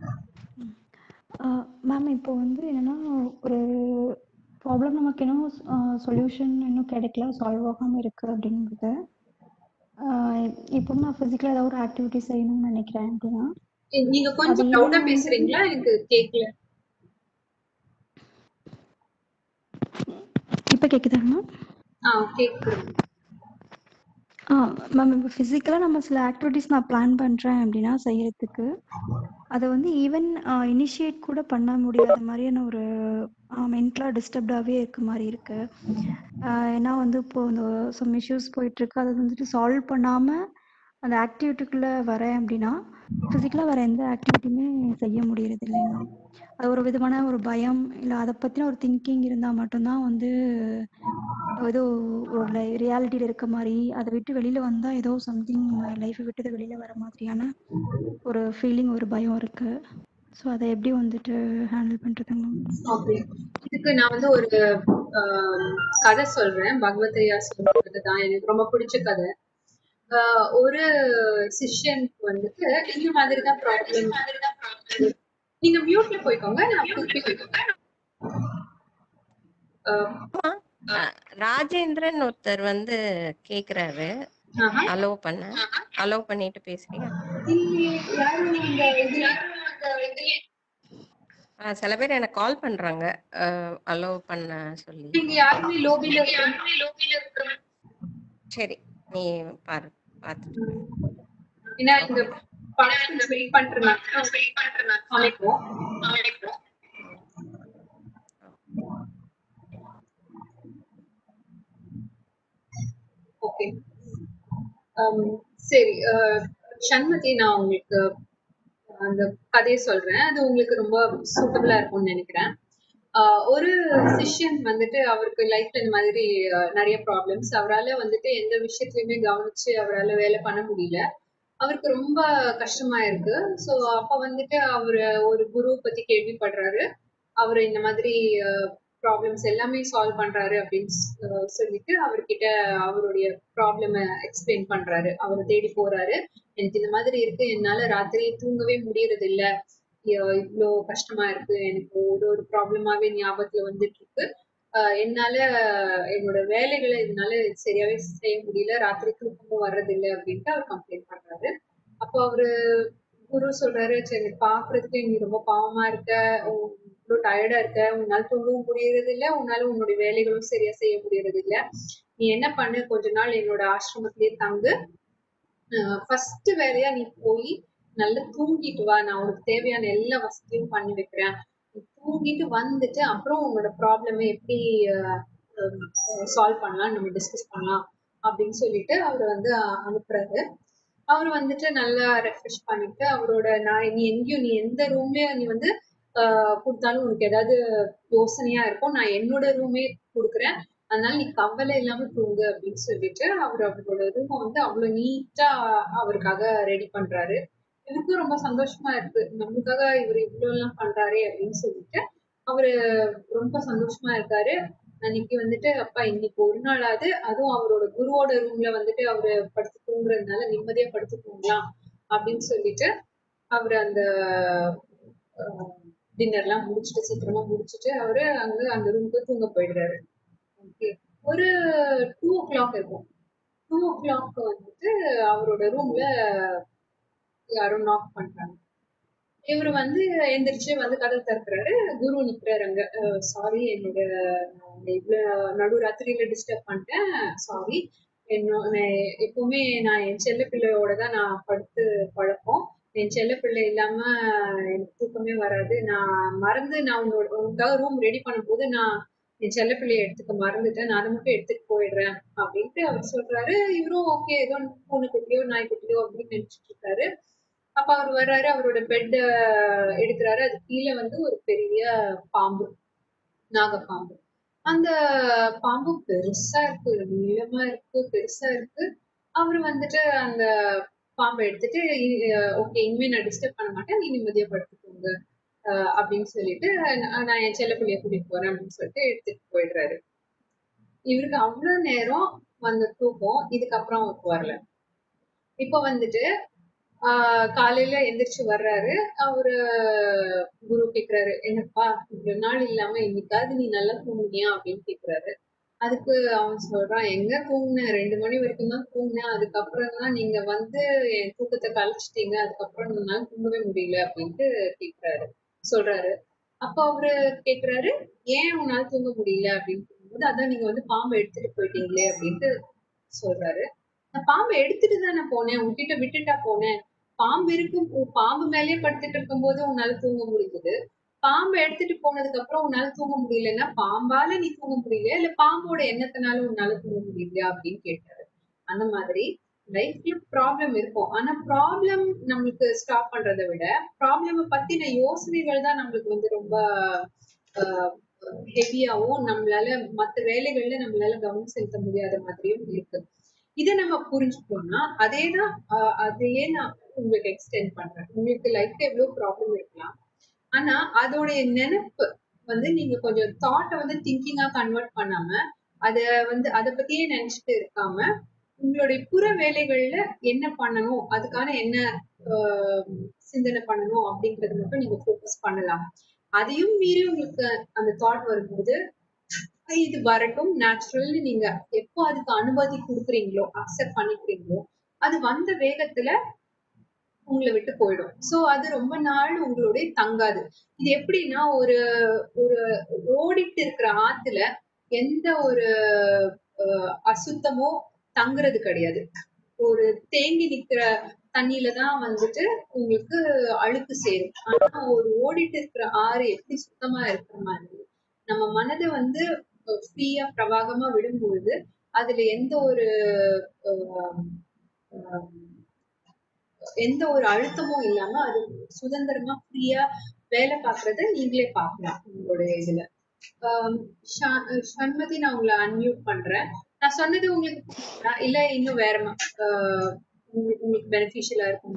மேம் இப்போ வந்து என்னன்னா ஒரு ப்ராப்ளம் நமக்கு இன்னும் சொல்யூஷன் இன்னும் கிடைக்கல சால்வ் ஆகாமல் இருக்கு அப்படிங்கிறது ஆஹ் இப்போ நான் ஃபிசிக்கலாக ஏதாவது ஒரு ஆக்டிவிட்டி செய்யணும்னு நினைக்கிறேன் அப்படின்னா ஏ, நீங்க கொஞ்சம் அது லவுடா ஏன் பேசுறீங்களா எனக்கு கேக்கல இப்போ கேட்குதாங்க மேம் ஆ கேக்குது ஆ மேம் இப்போ ஃபிசிக்கலாக நம்ம சில ஆக்டிவிட்டீஸ் நான் பிளான் பண்ணுறேன் அப்படின்னா செய்யறதுக்கு அதை வந்து ஈவன் இனிஷியேட் கூட பண்ண முடியாத மாதிரியான ஒரு மென்டலாக டிஸ்டர்ப்டாகவே இருக்க மாதிரி இருக்கு ஆஹ் ஏன்னா வந்து இப்போ இந்த சம் இஷ்யூஸ் போயிட்டுருக்கு அதை வந்துட்டு சால்வ் பண்ணாமல் அந்த ஆக்டிவிட்டிக்குள்ளே வரேன் அப்படின்னா ஃபிசிக்கலாக வேறு எந்த ஆக்டிவிட்டியுமே செய்ய முடியறது இல்லைங்க அது ஒரு விதமான ஒரு பயம் இல்லை அதை பற்றின ஒரு திங்கிங் இருந்தால் மட்டும்தான் வந்து ஏதோ ஒரு ரியாலிட்டியில் இருக்க மாதிரி அதை விட்டு வெளியில் வந்தால் ஏதோ சம்திங் லைஃப்பை விட்டு வெளியில் வர மாதிரியான ஒரு ஃபீலிங் ஒரு பயம் இருக்கு ஸோ அதை எப்படி வந்துட்டு ஹேண்டில் பண்ணுறதுங்க ஓகே இதுக்கு நான் வந்து ஒரு ஆம், கதை சொல்றேன் பகவதையா சொல்றது தான் எனக்கு ரொம்ப பிடிச்ச கதை ஆஹ் ஒரு சிஷ்யனுக்கு வந்துட்டு இந்த மாதிரி தான் ப்ராப்ளம் நீங்க மியூட்ல போய்க்கோங்க நான் திருப்பி ஆஹ் ஆமா. அஹ், ராஜேந்திரன் ஒருத்தர் வந்து கேக்குறாரு ஆஹா. அலோவ் பண்ண அலோவ் பண்ணிட்டு பேசுறீங்க இல்லையே, யாரும் இந்த இதுல அஹ், சில பேர் எனக்கு கால் பண்றாங்க அலோவ் பண்ண சொல்லி நீங்க யாருமே லோபில இருக்க சரி நீ பாரு பார்த்துட்டு ஏன்னா இந்த படத்துல வெயிட் பண்றேன் அமைப்போம் ஓகே சரி அஹ், சண்மதி நான் உங்களுக்கு அந்த கதையை சொல்றேன் அது உங்களுக்கு ரொம்ப சூட்டபிளா இருக்கும்னு நினைக்கிறேன் ஆஹ் ஒரு சிஷ்யன் வந்துட்டு அவருக்கு லைஃப்ல இந்த மாதிரி ஆஹ், நிறைய ப்ராப்ளம்ஸ் அவரால வந்துட்டு எந்த விஷயத்துலயுமே கவனிச்சு அவரால வேலை பண்ண முடியல அவருக்கு ரொம்ப கஷ்டமா இருக்கு சோ அப்ப வந்துட்டு அவரு ஒரு குரு பத்தி கேள்விப்படுறாரு அவரு இந்த மாதிரி ப்ராப்ளம்ஸ் எல்லாமே சால்வ் பண்றாரு அப்படின்னு ஸ்- அஹ் சொல்லிட்டு அவர்கிட்ட அவருடைய ப்ராப்ளம எக்ஸ்பிளைன் பண்றாரு அவரை தேடி போறாரு எனக்கு இந்த மாதிரி இருக்கு என்னால ராத்திரி தூங்கவே முடியறது இல்ல இ- இவ்ளோ கஷ்டமா இருக்கு எனக்கு ஒரு ஒரு ப்ராப்ளமாவே ஞாபகத்துல வந்துட்டு இருக்கு ஆஹ் என்னால என்னோட வேலைகளை இதனால சரியாவே செய்ய முடியல ராத்திரி தூக்கமும் வர்றதில்லை அப்படின்ட்டு அவர் கம்ப்ளைண்ட் பண்றாரு அப்போ அவரு குரு சொல்றாரு சரி பாக்குறதுக்கு நீ ரொம்ப பாவமா இருக்க உன் இவ்வளவு டயர்டா இருக்க உன்னால தூங்கவும் முடியறது இல்ல உன்னால உன்னுடைய வேலைகளும் சரியா செய்ய முடியறது இல்ல நீ என்ன பண்ணு கொஞ்ச நாள் என்னோட ஆசிரமத்திலேயே தங்கு ஃபர்ஸ்ட் வேலையா நீ போய் நல்லா தூங்கிட்டு வா நான் உனக்கு தேவையான எல்லா வசதியும் பண்ணி வைக்கிறேன் நீ தூங்கிட்டு வந்துட்டு அப்புறம் உன்னோட ப்ராப்ளமை எப்படி சால்வ் பண்ணலாம் நம்ம டிஸ்கஸ் பண்ணலாம் அப்படின்னு சொல்லிட்டு அவர் வந்து அஹ், அனுப்புறாரு அவர் வந்துட்டு நல்லா ரெஃப்ரெஷ் பண்ணிட்டு அவரோட நான் நீ எங்கேயும் நீ எந்த ரூம்லயே நீ வந்து ஆஹ் கொடுத்தாலும் உனக்கு ஏதாவது யோசனையா இருக்கும் நான் என்னோட ரூமே கொடுக்குறேன் அதனால நீ கவலை இல்லாம தூங்கு அப்படின்னு சொல்லிட்டு அவர் அவரோட ரூமை வந்து அவ்வளவு நீட்டா அவருக்காக ரெடி பண்றாரு எனக்கும் ரொம்ப சந்தோஷமா இருக்கு நம்மளுக்காக இவர் இவ்வளவு எல்லாம் பண்றாரே அப்படின்னு சொல்லிட்டு அவரு ரொம்ப சந்தோஷமா இருக்காரு அன்னைக்கு வந்துட்டு அப்பா இன்னைக்கு ஒரு நாளாவது அதுவும் அவரோட குருவோட ரூம்ல வந்துட்டு அவரு படுத்து தூங்குறதுனால நிம்மதியா படுத்து தூங்கலாம் அப்படின்னு சொல்லிட்டு அவர் அந்த டின்னர் எல்லாம் முடிச்சுட்டு சீக்கிரமா முடிச்சுட்டு அவரு அங்க அந்த ரூமுக்கு தூங்க போயிடுறாரு ஓகே ஒரு டூ ஓ கிளாக் இருக்கும் டூ ஓ கிளாக் வந்துட்டு அவரோட ரூம்ல யாரோ நாக் பண்றாங்க இவர் வந்து எந்திரிச்சு வந்து கதவு திறக்கிறாரு குரு நிக்கிறாரு அங்க சாரி என்னோட நான் உங்களை இவ்வளவு நடு ராத்திரியில டிஸ்டர்ப் பண்ணிட்டேன் சாரி என்னோட நான் எப்பவுமே நான் என் செல்ல பிள்ளையோட தான் நான் படுத்து பழக்கம் என் செல்ல பிள்ளை இல்லாம எனக்கு தூக்கமே வராது நான் மறந்து நான் உன்னோட உனக்காக ரூம் ரெடி பண்ணும்போது நான் என் செல்ல பிள்ளைய எடுத்துக்க மறந்துட்டேன் நான் அதை மட்டும் எடுத்துட்டு போயிடுறேன் அப்படின்ட்டு அவர் சொல்றாரு இவரும் ஓகே ஏதோ பூனைக்குட்டியோ நாய்க்குட்டியோ அப்படின்னு நினைச்சிட்டு இருக்காரு அப்ப அவர் வர்றாரு அவரோட பெட் எடுக்கிறாரு அது கீழே வந்து ஒரு பெரிய பாம்பு நாகப்பாம்பு அந்த பாம்பு பெருசா இருக்கு நீளமா இருக்கு பெருசா இருக்கு அவர் வந்துட்டு அந்த பாம்பை எடுத்துட்டு ஓகே இனிமே நான் டிஸ்டர்ப் பண்ண மாட்டேன் நீ நிம்மதியா படுத்துக்கோங்க அஹ் அப்படின்னு சொல்லிட்டு நான் நான் என் செல்ல பிள்ளைய கூட்டிட்டு போறேன் அப்படின்னு சொல்லிட்டு எடுத்துட்டு போயிடுறாரு இவருக்கு அவ்வளவு நேரம் வந்த தூக்கம் இதுக்கப்புறம் அவருக்கு வரல இப்ப வந்துட்டு ஆஹ் காலையில எந்திரிச்சு வர்றாரு அவரு குரு கேக்குறாரு என்னப்பா இவ்வளவு நாள் இல்லாம இன்னைக்காவது நீ நல்லா தூங்குனியா அப்படின்னு கேக்குறாரு அதுக்கு அவன் சொல்றான் எங்க தூங்குனேன் ரெண்டு மணி வரைக்கும் தான் தூங்குனேன் அதுக்கப்புறம் தான் நீங்க வந்து என் தூக்கத்தை கழிச்சிட்டீங்க அதுக்கப்புறம் என்னால தூங்கவே முடியல அப்படின்ட்டு கேக்குறாரு சொல்றாரு அப்ப அவரு கேக்குறாரு ஏன் உன்னால தூங்க முடியல அப்படின்னு இருக்கும்போது அதான் நீங்க வந்து பாம்பை எடுத்துட்டு போயிட்டீங்களே அப்படின்ட்டு சொல்றாரு நான் பாம்பை எடுத்துட்டு தானே போனேன் உன்கிட்ட விட்டுட்டா போனேன் பாம்பு இருக்கும் உ- பாம்பு மேலேயே படுத்துட்டு இருக்கும்போது உன்னால தூங்க முடிஞ்சது பாம்பை எடுத்துட்டு போனதுக்கு அப்புறம் உன்னால தூங்க முடியலன்னா பாம்பால நீ தூங்க முடியல இல்ல பாம்போட எண்ணத்தினால உன்னால தூங்க முடியலையா அப்படின்னு கேட்டாரு அந்த மாதிரி லைஃப்ல ப்ராப்ளம் இருக்கும் ஆனா ப்ராப்ளம் நம்மளுக்கு ஸ்டாப் பண்றதை விட ப்ராப்ளம் பத்தின யோசனைகள் தான் நம்மளுக்கு வந்து ரொம்ப ஹெவியாவும் நம்மளால மத்த வேலைகள்ல நம்மளால கவனம் செலுத்த முடியாத மாதிரியும் இருக்கு இதை நம்ம புரிஞ்சுட்டோம்னா அதே தான் அதையே நான் உங்களுக்கு எக்ஸ்டெண்ட் பண்றேன் உங்களுக்கு லைஃப்ல எவ்வளவு ப்ராப்ளம் இருக்கலாம் ஆனா அதோடைய நினைப்பு வந்து நீங்க கொஞ்சம் தாட்டை வந்து திங்கிங்கா கன்வெர்ட் பண்ணாம அத வந்து அத பத்தியே நினைச்சிட்டு இருக்காம உங்களுடைய புற வேலைகள்ல என்ன பண்ணணும் அதுக்கான என்ன ஆஹ், சிந்தனை பண்ணணும் அப்படிங்கறது மட்டும் நீங்க ஃபோக்கஸ் பண்ணலாம் அதையும் மீறி உங்களுக்கு அந்த தாட் வரும்போது இது வரட்டும் நேச்சுரல்னு நீங்க எப்போ அதுக்கு அனுமதி கொடுக்குறீங்களோ அக்செப்ட் பண்ணிக்கிறீங்களோ அது வந்த வேகத்துல உங்களை விட்டு போயிடும் சோ அது ரொம்ப நாள் உங்களுடைய தங்காது இது எப்படின்னா ஒரு ஒரு ஓடிட்டு இருக்கிற ஆத்துல எந்த ஒரு அஹ், அசுத்தமோ தங்குறது கிடையாது ஒரு தேங்கி நிக்கிற தண்ணியில தான் வந்துட்டு உங்களுக்கு அழுக்கு சேரும் ஆனா ஒரு ஓடிட்டு இருக்கிற ஆறு எப்படி சுத்தமா இருக்கிற மாதிரி நம்ம மனதை வந்து ஃப்ரீயா பிரவாகமா விடும்பொழுது அதுல எந்த ஒரு அஹ், அஹ், எந்த ஒரு அழுத்தமும் இல்லாம அது சுதந்திரமா ஃப்ரீயா வேலை பார்க்கறத நீங்களே பார்க்கலாம் உங்களுடைய இதுல ஆம், ஷா- சண்மதி நான் உங்களை அன்மியூட் பண்றேன் நான் சொன்னது உங்களுக்கு புரியுதா? இல்ல இன்னும் வேற மா- ஆஹ் உங்களுக்கு உங்களுக்கு பெனிஃபிஷியலா இருக்கும்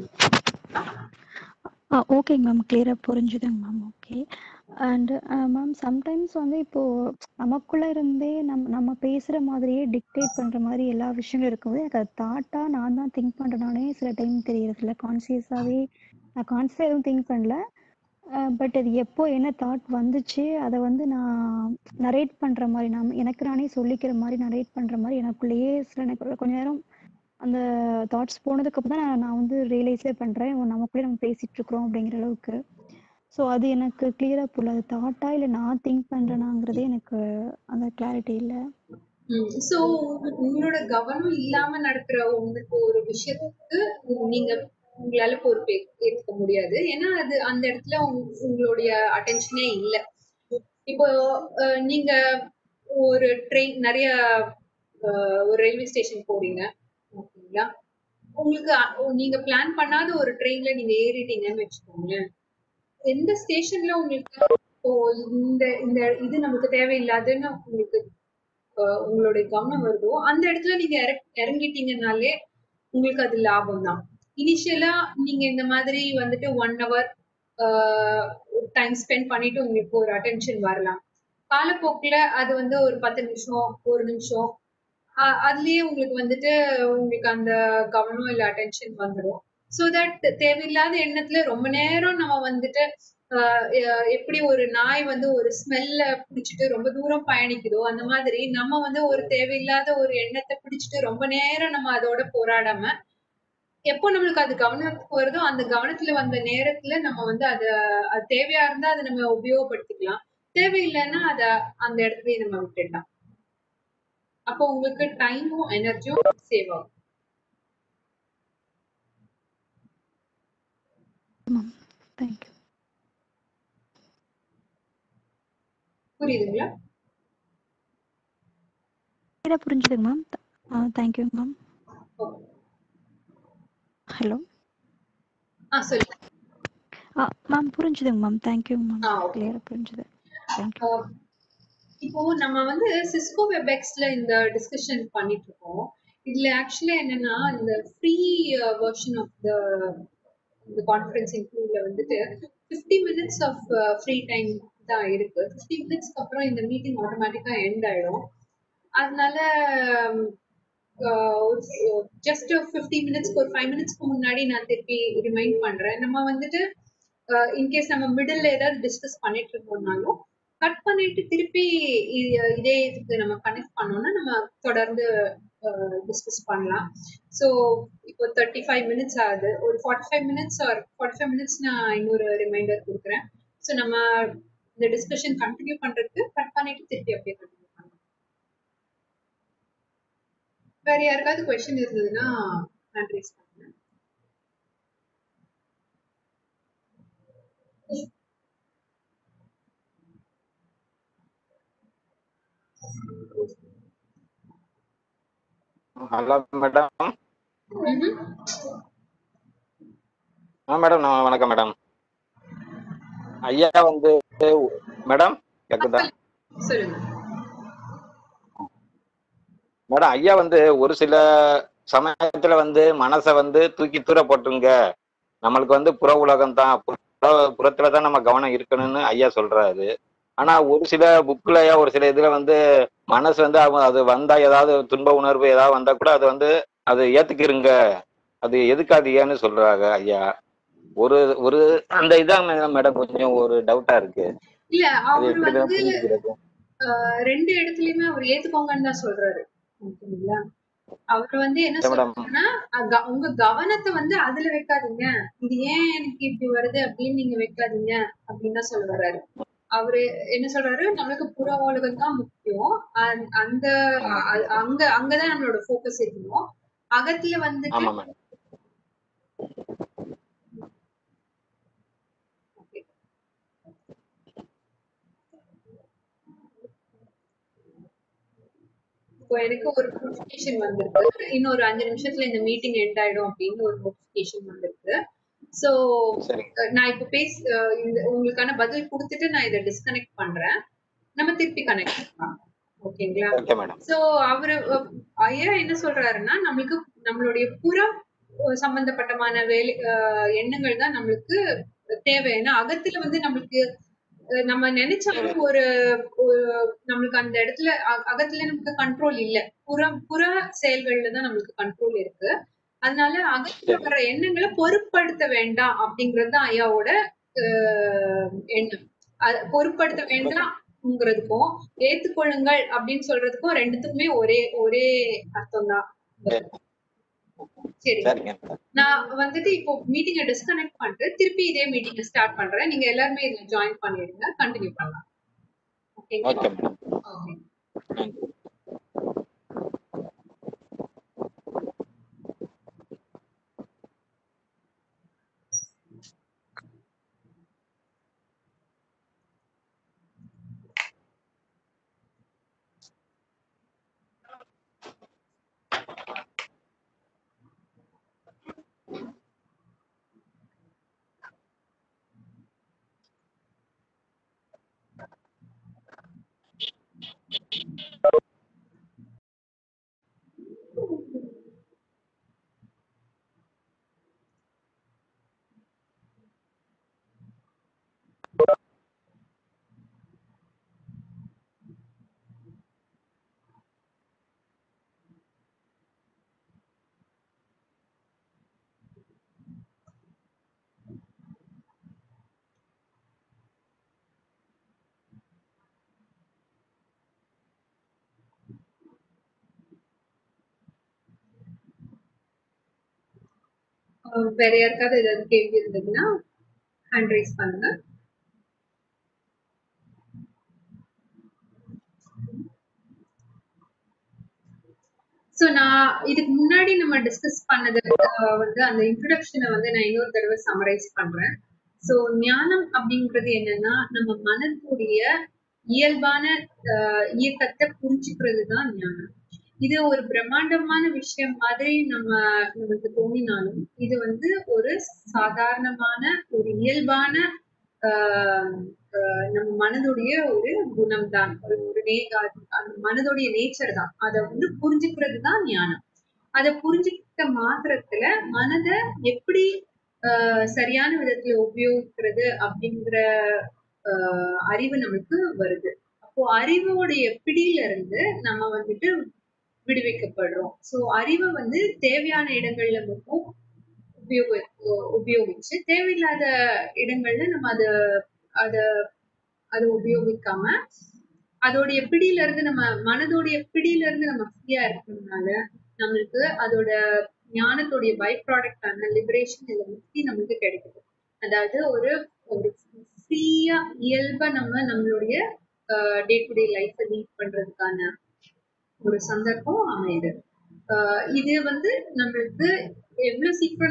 ஆ ஓகேங்க மேம் கிளியராக புரிஞ்சுதுங்க ma'am okay and ma'am sometimes வந்து இப்போது நமக்குள்ளே இருந்தே நம் நம்ம பேசுகிற மாதிரியே டிக்டேட் பண்ணுற மாதிரி எல்லா விஷயங்களும் இருக்கும்போது எனக்கு அது தாட்டாக நான் தான் திங்க் பண்ணுறனாலே சில டைம் தெரியறதில்ல கான்சியஸாகவே நான் கான்சியஸாக எதுவும் திங்க் பண்ணல பட் அது எப்போ என்ன தாட் வந்துச்சு அதை வந்து நான் நரேட் பண்ணுற மாதிரி நான் எனக்கு நானே சொல்லிக்கிற மாதிரி நரேட் பண்ணுற மாதிரி எனக்குள்ளேயே சில எனக்கு கொஞ்ச நேரம் அந்த தாட்ஸ் போனதுக்கு அப்புறம் தான் நான் நான் வந்து ரியலைஸே பண்ணுறேன் நமக்குள்ளே நம்ம பேசிட்டு இருக்கிறோம் அப்படிங்கிற அளவுக்கு ஸோ அது எனக்கு கிளியராக புரியல அது தாட்டா இல்லை நான் திங்க் பண்ணுறேனாங்கிறதே எனக்கு அந்த கிளாரிட்டி இல்லை சோ உங்களோட கவனம் இல்லாம நடக்கிற உங்களுக்கு ஒரு விஷயத்துக்கு நீங்க உங்களால பொறுப்பு ஏத்- ஏத்துக்க முடியாது ஏன்னா அது அந்த இடத்துல உங்க- உங்களுடைய அட்டென்ஷனே இல்ல இப்போ அஹ், நீங்க ஒரு ட்ரெயின் நிறைய அஹ், ஒரு ரயில்வே ஸ்டேஷன் போறீங்க ஓகேங்களா உங்களுக்கு அ- நீங்க பிளான் பண்ணாத ஒரு ட்ரெயின்ல நீங்க ஏறிட்டீங்கன்னு வச்சுக்கோங்களேன் எந்த ஸ்டேஷன்ல உங்களுக்கு ஓ இந்த இந்த இது நமக்கு தேவையில்லாதுன்னு உங்களுக்கு அஹ், உங்களுடைய கவனம் வருதோ அந்த இடத்துல நீங்க இறக்- இறங்கிட்டீங்கனாலே உங்களுக்கு அது லாபம் தான் இனிஷியலா நீங்க இந்த மாதிரி வந்துட்டு ஒன் ஹவர் டைம் ஸ்பெண்ட் பண்ணிட்டு உங்களுக்கு ஒரு அட்டென்ஷன் வரலாம் காலப்போக்குல அது வந்து ஒரு பத்து நிமிஷம் ஒரு நிமிஷம் அஹ் அதுலயே உங்களுக்கு வந்துட்டு உங்களுக்கு அந்த கவனம் இல்ல அட்டென்ஷன் வந்துடும் சோ தட் தேவையில்லாத எண்ணத்துல ரொம்ப நேரம் நம்ம வந்துட்டு ஆஹ் எ- எப்படி ஒரு நாய் வந்து ஒரு ஸ்மெல்ல பிடிச்சிட்டு ரொம்ப தூரம் பயணிக்குதோ அந்த மாதிரி நம்ம வந்து ஒரு தேவையில்லாத ஒரு எண்ணத்தை பிடிச்சிட்டு ரொம்ப நேரம் நம்ம அதோட போராடாம எப்போ நம்மளுக்கு அது கவனத்துக்கு வருதோ அந்த கவனத்துல வந்த நேரத்துல நம்ம வந்து அத அது தேவையா இருந்தா அதை நம்ம உபயோகப்படுத்திக்கலாம் தேவையில்லைன்னா அத அந்த இடத்துலயே நம்ம விட்டுடலாம் அப்போ உங்களுக்கு டைமும் எனர்ஜியும் சேவ் ஆகும் மேம் தேங்க்யூ புரியுதுங்களா கிளியராக புரிஞ்சுதுங்க மேம் ஆ தேங்க்யூங்க மேம் ஓகே ஹலோ ஆ சொல்லுங்க ஆ மேம் புரிஞ்சுதுங்க மேம் தேங்க்யூங்க மேம் ஆ ஓகே கிளியராக புரிஞ்சுது தேங்க்யூ ஆஹ் இப்போ நம்ம வந்து சிஸ்கோ வெப்எக்ஸ்ல இந்த டிஸ்கஷன் பண்ணிட்டு இருக்கோம் இதுல ஆக்சுவலா என்னன்னா இந்த ஃப்ரீ வெர்ஷன் ஆஃப் த இந்த கான்ஃபரன்சிங் டூல்ல வந்துட்டு fifty minutes of free time தான் இருக்கு ஃபிஃப்டி மினிட்ஸ்க்கு அப்புறம் இந்த மீட்டிங் ஆட்டோமேட்டிக்கா எண்ட் ஆயிடும் அதனால ஜஸ்ட் ஃபிஃப்டி மினிட்ஸ்க்கு ஒரு ஃபைவ் மினிட்ஸ்க்கு முன்னாடி நான் திருப்பி ரிமைண்ட் பண்றேன் நம்ம வந்துட்டு இன்கேஸ் நம்ம மிடில் ஏதாவது டிஸ்கஸ் பண்ணிட்டு இருக்கோம்னாலும் கட் பண்ணிட்டு திருப்பி இ- இதே இதுக்கு நம்ம கனெக்ட் பண்ணோம்னா நம்ம தொடர்ந்து டிஸ்கஸ் பண்ணலாம் ஸோ இப்போ தேர்ட்டி ஃபைவ் மினிட்ஸ் ஆகுது ஒரு forty five minutes or forty five minutes நான் இன்னொரு ரிமைண்டர் கொடுக்குறேன் ஸோ நம்ம இந்த டிஸ்கஷன் கண்டினியூ பண்றதுக்கு கட் பண்ணிட்டு திருப்பி அப்படியே கண்டினியூ பண்ணலாம் வேற யாருக்காவது கொஸ்டின் இருந்ததுன்னா ஹேண்ட் ரைஸ் பண்ணுங்க ஹலோ மேடம் ம்ஹும். ஆ மேடம் நான் வணக்கம் மேடம் ஐயா வந்து மேடம் கேக்குதா சொல்லுங்க மேடம் ஐயா வந்து ஒரு சில சமயத்துல வந்து மனசை வந்து தூக்கி தூர போட்டுருங்க நம்மளுக்கு வந்து புற உலகம் தான் புறத்துல தான் நம்ம கவனம் இருக்கணும்னு ஐயா சொல்றாரு ஆனா ஒரு சில புக்லயா ஒரு சில இதுல வந்து மனசு வந்து அவங்க அது வந்தா ஏதாவது துன்ப உணர்வு ஏதாவது வந்தா கூட அது வந்து அது ஏத்துக்கிருங்க அது எதுக்காதீங்கன்னு சொல்றாங்க ஐயா ஒரு ஒரு அந்த இதான் மேடம் கொஞ்சம் ஒரு டவுட்டா இருக்கு இல்ல அது அவர் எப்படிதான் வந்து புரிஞ்சுக்கிறது ஆஹ் ரெண்டு இடத்துலயுமே அவர் ஏத்துக்கோங்கன்னு தான் சொல்றாரு ஓகேங்களா அவர் வந்து என்ன இல்ல மேடம் சொல்றாருன்னா அஹ் க- உங்க கவனத்தை வந்து அதுல வைக்காதீங்க இது ஏன் எனக்கு இப்படி வருது அப்படின்னு நீங்க வைக்காதீங்க அப்படின்னு தான் சொல்ல வர்றாரு அவரு என்ன சொல்றாரு நம்மளுக்கு புற உலகம் தான் முக்கியம் அந்த- அந்த அ- அங்க அங்கதான் நம்மளோட ஃபோக்கஸ் இருக்கணும் அகத்துல வந்துட்டு ஆமா மேடம் இப்போ எனக்கு ஒரு நோட்டிபிகேஷன் வந்திருக்கு இன்னொரு அஞ்சு நிமிஷத்துல இந்த மீட்டிங் எண்ட் ஆயிடும் அப்படின்னு ஒரு நோட்டிபிகேஷன் வந்திருக்கு சோ சரிங்க நான் இப்போ பேச அஹ் இந்த உங்களுக்கான பதில் கொடுத்துட்டு நான் இதை டிஸ்கனெக்ட் பண்றேன் நம்ம திருப்பி கனெக்ட் பண்ணலாம் ஓகேங்களா ஓகே மேடம் சோ அவரு அஹ், ஐயா என்ன சொல்றாருன்னா நம்மளுக்கு நம்மளுடைய புறம் அஹ், சம்பந்தப்பட்டமான வேலை அஹ், எண்ணங்கள் தான் நம்மளுக்கு தேவை ஏன்னா அகத்துல வந்து நம்மளுக்கு அஹ், நம்ம நினைச்சாலும் ஒரு ஒரு நம்மளுக்கு அந்த இடத்துல அ- அகத்துல நமக்கு கண்ட்ரோல் இல்ல புறம் புற செயல்கள்ல தான் நம்மளுக்கு கண்ட்ரோல் இருக்கு அதனால அகத்துல வர எண்ணங்களை பொருட்படுத்த வேண்டாம் அப்படிங்கிறது தான் ஐயாவோட அஹ், எண்ணம் அது பொருட்படுத்த வேண்டாம்ங்கிறதுக்கும் ஏத்துக்கொள்ளுங்கள் அப்படின்னு சொல்றதுக்கும் ரெண்டுத்துக்குமே ஒரே ஒரே அர்த்தம் தான் சரி சரிங்க மேடம் நான் வந்துட்டு இப்போ மீட்டிங்கை டிஸ்கனெக்ட் பண்ணிட்டு திருப்பி இதே மீட்டிங்கை ஸ்டார்ட் பண்றேன் நீங்க எல்லாருமே இதுல ஜாயின் பண்ணிடுங்க கண்டினியூ பண்ணலாம் ஓகேங்களா ஓகே மேடம் ஓகே நன்றி அஹ் வேற யாருக்காவது ஏதாவது கேள்வி இருந்ததுன்னா ஹேண்ட் ரைஸ் பண்ணுங்க சோ நான் இதுக்கு முன்னாடி நம்ம டிஸ்கஸ் பண்ணது அஹ், வந்து அந்த இன்ட்ரடக்ஷனை வந்து நான் இன்னொரு தடவை சமரைஸ் பண்றேன் சோ ஞானம் அப்படிங்கிறது என்னன்னா நம்ம மனதுடைய இயல்பான அஹ், இயக்கத்தை புரிஞ்சுக்கிறது தான் ஞானம் இது ஒரு பிரம்மாண்டமான விஷயம் மாதிரி நம்ம நமக்கு தோணினாலும் இது வந்து ஒரு சாதாரணமான ஒரு இயல்பான ஆஹ் ஆஹ் நம்ம மனதுடைய ஒரு குணம் தான் ஒரு ஒரு நே அது- அந்த மனதுடைய நேச்சர் தான் அதை வந்து புரிஞ்சுக்கிறது தான் ஞானம் அதை புரிஞ்சுக்கிட்ட மாத்திரத்துல மனதை எப்படி ஆஹ் சரியான விதத்துல உபயோகிக்கிறது அப்படிங்கிற ஆஹ் அறிவு நமக்கு வருது அப்போ அறிவோடைய பிடியில இருந்து நம்ம வந்துட்டு விடுவிக்கப்படுறோம் சோ அறிவை வந்து தேவையான இடங்கள்ல மட்டும் உபயோக உபயோகிச்சு தேவையில்லாத இடங்கள்ல நம்ம அத அத அதை உபயோகிக்காம அதோடைய பிடியில இருந்து நம்ம மனதோடைய பிடியில இருந்து நம்ம ஃப்ரீயா இருக்கிறதுனால நம்மளுக்கு அதோட ஞானத்தோடைய பை ப்ராடக்டான லிபரேஷன் இல்ல முக்தி நம்மளுக்கு கிடைக்குது அதாவது ஒரு ஒரு ஃப்ரீயா இயல்பா நம்ம நம்மளுடைய டே டு டே லைஃப்பை லீட் பண்றதுக்கான ஒரு சந்தர்ப்பம் அமையுது ஆஹ் இது வந்து நம்மளுக்கு எவ்வளவு சீக்கிரம்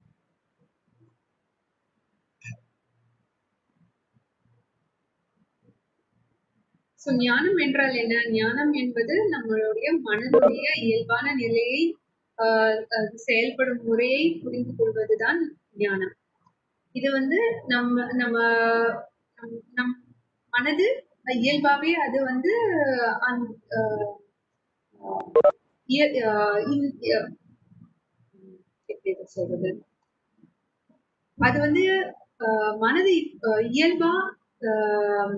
சோ ஞானம் என்றால் என்ன ஞானம் என்பது நம்மளுடைய மனதுடைய இயல்பான நிலையை ஆஹ் அஹ் செயல்படும் முறையை புரிந்து கொள்வதுதான் ஞானம் இது வந்து நம்ம நம்ம நம் நம் மனது இயல்பாவே அது வந்து அந்த ஆஹ் இய- ஆஹ் இன்- ஆஹ் எப்படி இதை சொல்றது அது வந்து ஆஹ் மனது ஆஹ் இயல்பா ஆஹ்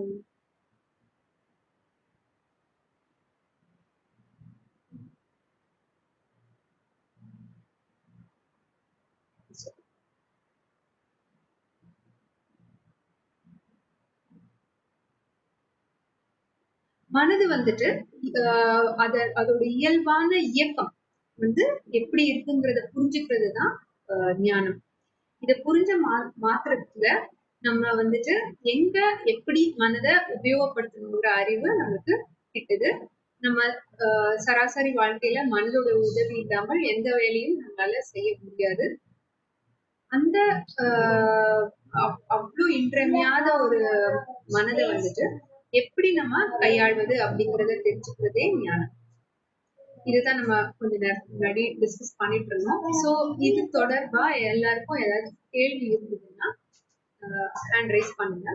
மனது வந்துட்டு ஆஹ் அத அதோட இயல்பான இயக்கம் வந்து எப்படி இருக்குங்கிறத புரிஞ்சுக்கிறது தான் ஞானம் இத புரிஞ்ச மா மாத்திரத்துல நம்ம வந்துட்டு எங்க எப்படி மனதை உபயோகப்படுத்தணுங்கிற அறிவு நமக்கு கிட்டுது நம்ம ஆஹ் சராசரி வாழ்க்கையில மனதோட உதவி இல்லாமல் எந்த வேலையும் நம்மளால செய்ய முடியாது அந்த ஆஹ் அவ்- அவ்வளவு இன்றியமையாத ஒரு மனதை வந்துட்டு எப்படி நம்ம கையாள்வது அப்படிங்கறத தெரிஞ்சுக்கிறதே ஞானம் இதுதான் நம்ம கொஞ்ச நேரத்துக்கு முன்னாடி டிஸ்கஸ் பண்ணிட்டு இருந்தோம் சோ இது தொடர்பா எல்லாருக்கும் ஏதாவது கேள்வி இருந்ததுன்னா ஹேண்ட் ரைஸ் பண்ணுங்க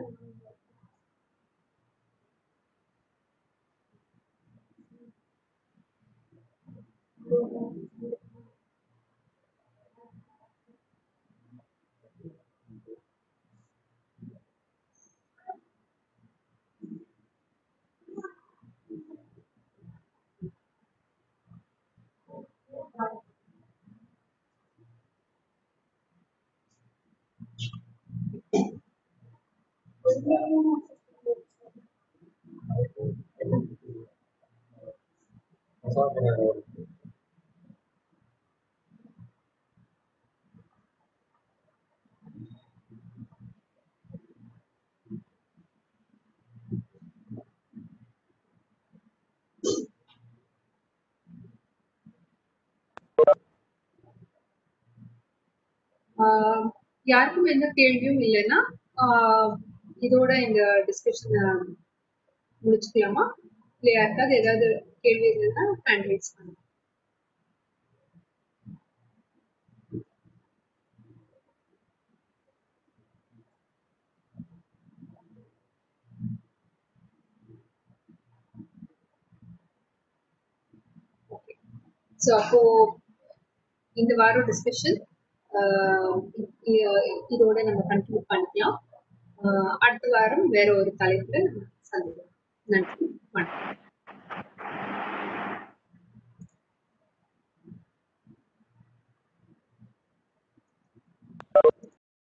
ஆஹ் யாருக்கும் எந்த கேள்வியும் இல்லைன்னா ஆஹ் இதோட இந்த டிஸ்கஷனை முடிச்சுக்கலாமா இல்ல யாருக்காவது ஏதாவது கேள்வி இருந்ததுன்னா ஹேண்ட் ரைஸ் பண்ணுங்க ஸோ அப்போ இந்த வாரம் டிஸ்கஷன் இதோட நம்ம கண்டினியூ பண்ணிக்கலாம் ஆஹ் அடுத்த வாரம் வேற ஒரு தலைப்புல நம்ம சந்திக்கலாம் நன்றி வணக்கம்